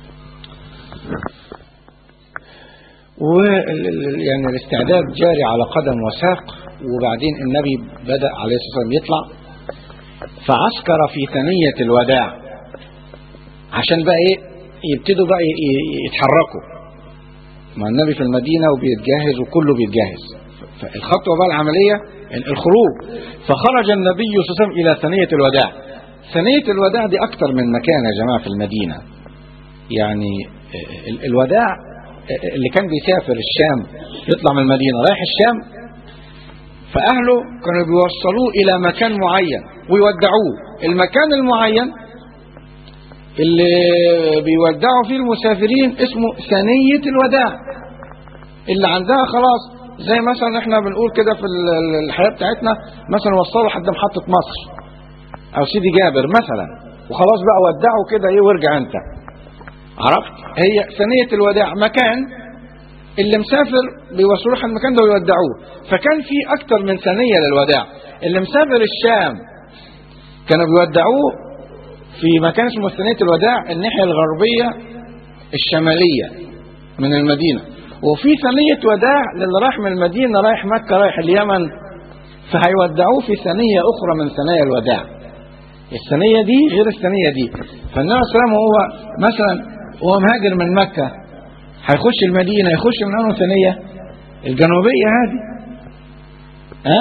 و يعني الاستعداد جاري على قدم وساق وبعدين النبي بدأ عليه الصلاة والسلام يطلع فعسكر في ثنية الوداع عشان بقى ايه يبتدوا بقى ي- ي- يتحركوا مع النبي في المدينة وبيتجهز وكله بيتجهز فالخطوة بقى العملية الخروج فخرج النبي صلى الله عليه وسلم إلى ثنية الوداع ثنية الوداع دي أكتر من مكان يا جماعة في المدينة يعني ال- الوداع اللي كان بيسافر الشام يطلع من المدينة رايح الشام فأهله كانوا بيوصلوه إلى مكان معين ويودعوه المكان المعين اللي بيودعوا فيه المسافرين اسمه ثنية الوداع اللي عندها خلاص زي مثلا احنا بنقول كده في ال- ال- الحياة بتاعتنا مثلا وصلوا لحد محطة مصر او سيدي جابر مثلا وخلاص بقى ودعوا كده ايه وارجع انت عرفت هي ثنية الوداع مكان اللي مسافر بيوصلوه لحد المكان ده ويودعوه فكان في اكتر من ثنية للوداع اللي مسافر الشام كانوا بيودعوه في مكان اسمه ثنية الوداع الناحية الغربية الشمالية من المدينة وفي ثنية وداع للي رايح من المدينة رايح مكة رايح اليمن فهيودعوه في ثنية أخرى من ثنايا الوداع الثنية دي غير الثنية دي فالنبي صلى الله عليه وسلم هو مثلا هو مهاجر من مكة هيخش المدينة يخش من أنه ثنية الجنوبية هذه ها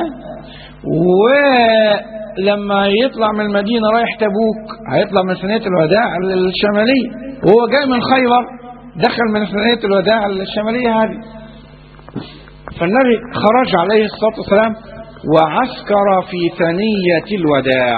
ولما يطلع من المدينة رايح تبوك هيطلع من ثنية الوداع الشمالية وهو جاي من خيبر دخل من ثنية الوداع الشمالية هذه فالنبي خرج عليه الصلاة والسلام وعسكر في ثنية الوداع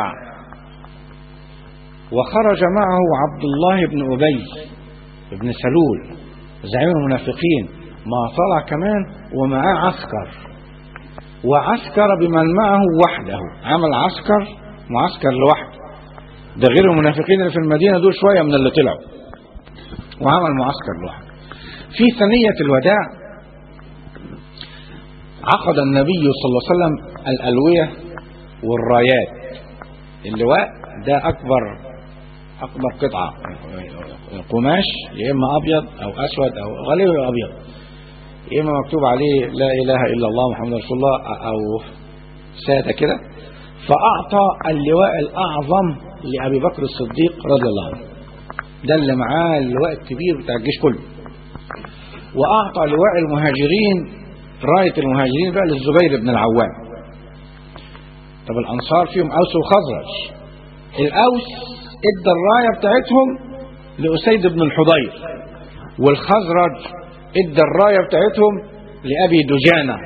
وخرج معه عبد الله بن أبي بن سلول زعيم المنافقين ما طلع كمان ومعاه عسكر وعسكر بمن معه وحده عمل عسكر معسكر لوحده ده غير المنافقين اللي في المدينة دول شوية من اللي طلعوا وعمل معسكر لوحده في ثنية الوداع عقد النبي صلى الله عليه وسلم الألوية والرايات اللواء ده أكبر أكبر قطعة قماش يا إما أبيض أو أسود أو غالبا أبيض يا إما مكتوب عليه لا إله إلا الله محمد رسول الله أو سادة كده فأعطى اللواء الأعظم لأبي بكر الصديق رضي الله عنه ده اللي معاه اللواء الكبير بتاع الجيش كله وأعطى لواء المهاجرين راية المهاجرين بقى للزبير بن العوام طب الأنصار فيهم أوس وخزرج الأوس ادى الراية بتاعتهم لأسيد بن الحضير والخزرج ادى الرايه بتاعتهم لابي دجانه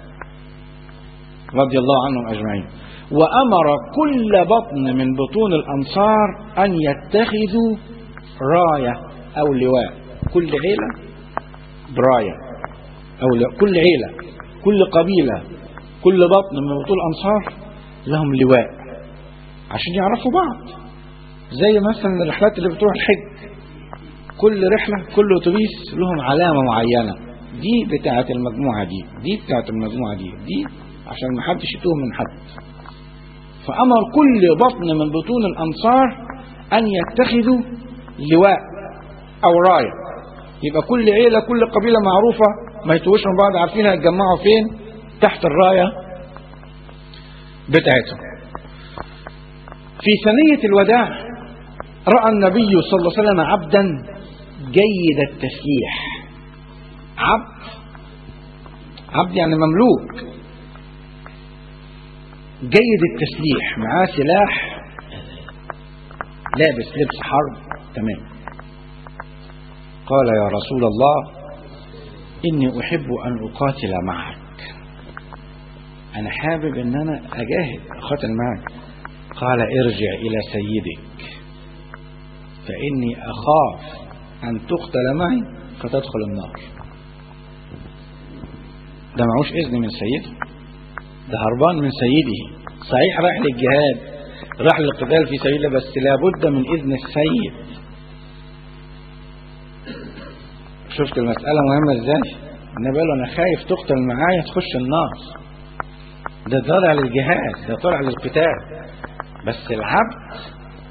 رضي الله عنهم اجمعين وامر كل بطن من بطون الانصار ان يتخذوا رايه او لواء كل عيله برايه او لواء. كل عيله كل قبيله كل بطن من بطون الانصار لهم لواء عشان يعرفوا بعض زي مثلا الرحلات اللي بتروح الحج كل رحله كل اتوبيس لهم علامه معينه دي بتاعه المجموعه دي دي بتاعه المجموعه دي دي عشان ما حدش يتوه من حد فامر كل بطن من بطون الانصار ان يتخذوا لواء او رايه يبقى كل عيله كل قبيله معروفه ما يتوهوش من بعض عارفين هيتجمعوا فين تحت الرايه بتاعتهم في ثنيه الوداع راى النبي صلى الله عليه وسلم عبدا جيد التسليح عبد عبد يعني مملوك جيد التسليح معاه سلاح لابس لبس حرب تمام قال يا رسول الله إني أحب أن أقاتل معك أنا حابب أن أنا أجاهد أقاتل معك قال ارجع إلى سيدك فإني أخاف أن تقتل معي فتدخل النار ده معوش إذن من سيده ده هربان من سيده صحيح راح للجهاد راح للقتال في سبيل الله بس لابد من إذن السيد شفت المسألة مهمة ازاي النبي قال له انا خايف تقتل معايا تخش النار ده طالع للجهاد ده طالع للقتال بس العبد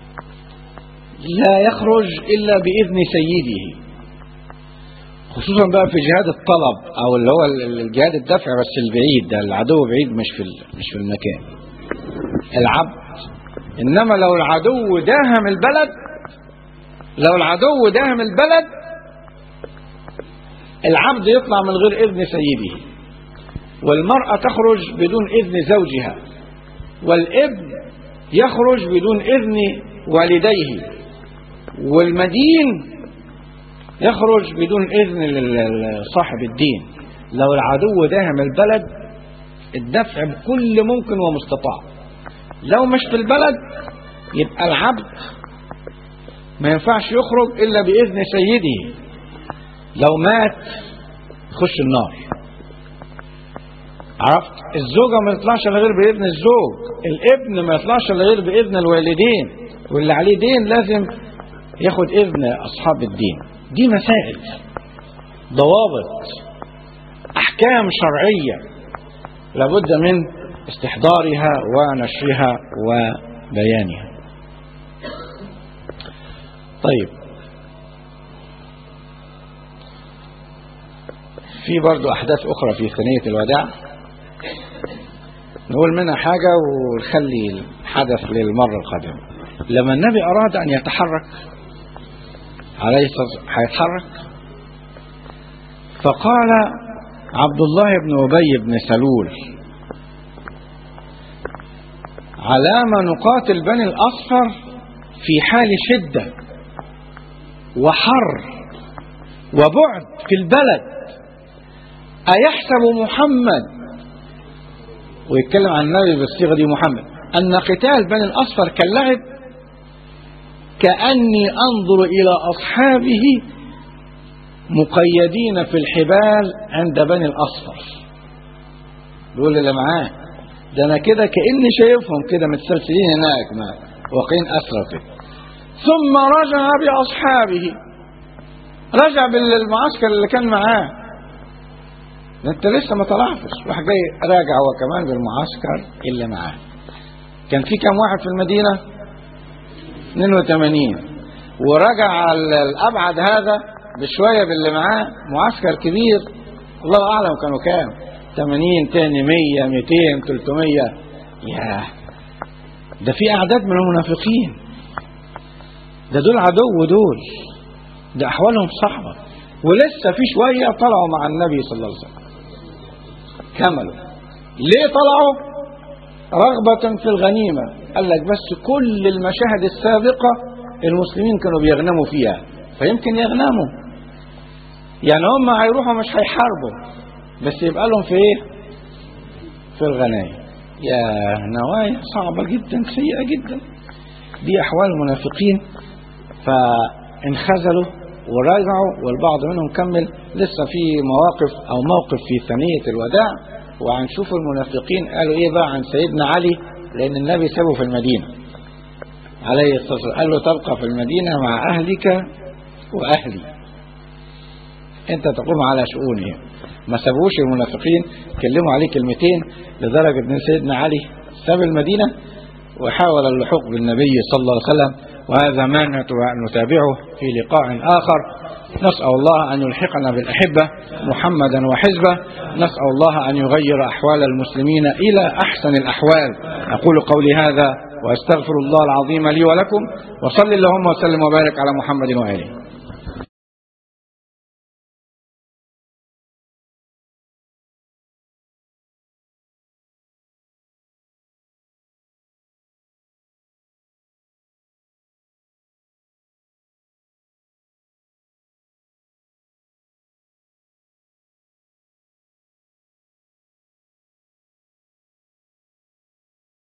لا يخرج الا باذن سيده خصوصا بقى في جهاد الطلب او اللي هو الجهاد الدفع بس البعيد ده العدو بعيد مش في مش في المكان العبد انما لو العدو داهم البلد لو العدو داهم البلد العبد يطلع من غير إذن سيده والمرأة تخرج بدون إذن زوجها والابن يخرج بدون إذن والديه والمدين يخرج بدون إذن صاحب الدين لو العدو داهم البلد الدفع بكل ممكن ومستطاع لو مش في البلد يبقى العبد ما ينفعش يخرج إلا بإذن سيده لو مات يخش النار عرفت الزوجة ما يطلعش الا غير بإذن الزوج الابن ما يطلعش الا غير بإذن الوالدين واللي عليه دين لازم ياخد إذن أصحاب الدين دي مسائل ضوابط أحكام شرعية لابد من استحضارها ونشرها وبيانها طيب في برضو أحداث أخرى في ثنية الوداع نقول منها حاجة ونخلي الحدث للمرة القادمة لما النبي أراد أن يتحرك عليه الصلاة هيتحرك فقال عبد الله بن أبي بن سلول على ما نقاتل بني الأصفر في حال شدة وحر وبعد في البلد أيحسب محمد ويتكلم عن النبي بالصيغة دي محمد أن قتال بني الأصفر كاللعب كأني أنظر إلى أصحابه مقيدين في الحبال عند بني الأصفر بيقول اللي معاه ده أنا كده كأني شايفهم كده متسلسلين هناك ما واقعين أسرى كده ثم رجع بأصحابه رجع بالمعسكر اللي كان معاه ده انت لسه ما طلعتش راح جاي راجع هو كمان بالمعسكر اللي معاه كان في كام واحد في المدينة 82 ورجع الأبعد هذا بشوية باللي معاه معسكر كبير الله أعلم كانوا كام 80 تاني 100 200 300 ياه ده في أعداد من المنافقين ده دول عدو دول ده أحوالهم صعبة ولسه في شوية طلعوا مع النبي صلى الله عليه وسلم كملوا ليه طلعوا رغبة في الغنيمة قال لك بس كل المشاهد السابقة المسلمين كانوا بيغنموا فيها فيمكن يغنموا يعني هم هيروحوا مش هيحاربوا بس يبقى لهم في ايه في الغنايم يا نوايا صعبة جدا سيئة جدا دي أحوال المنافقين فانخذلوا ورجعوا والبعض منهم كمل لسه في مواقف أو موقف في ثنية الوداع وهنشوف المنافقين قالوا إيه بقى عن سيدنا علي لأن النبي سابه في المدينة عليه الصلاة والسلام قال له تبقى في المدينة مع أهلك وأهلي أنت تقوم على شؤونهم ما سابوش المنافقين كلموا عليه كلمتين لدرجة أن سيدنا علي ساب المدينة وحاول اللحوق بالنبي صلى الله عليه وسلم وهذا ما نتابعه في لقاء آخر نسأل الله أن يلحقنا بالأحبة محمدا وحزبه نسأل الله أن يغير أحوال المسلمين إلى أحسن الأحوال أقول قولي هذا وأستغفر الله العظيم لي ولكم وصل اللهم وسلم وبارك على محمد وآله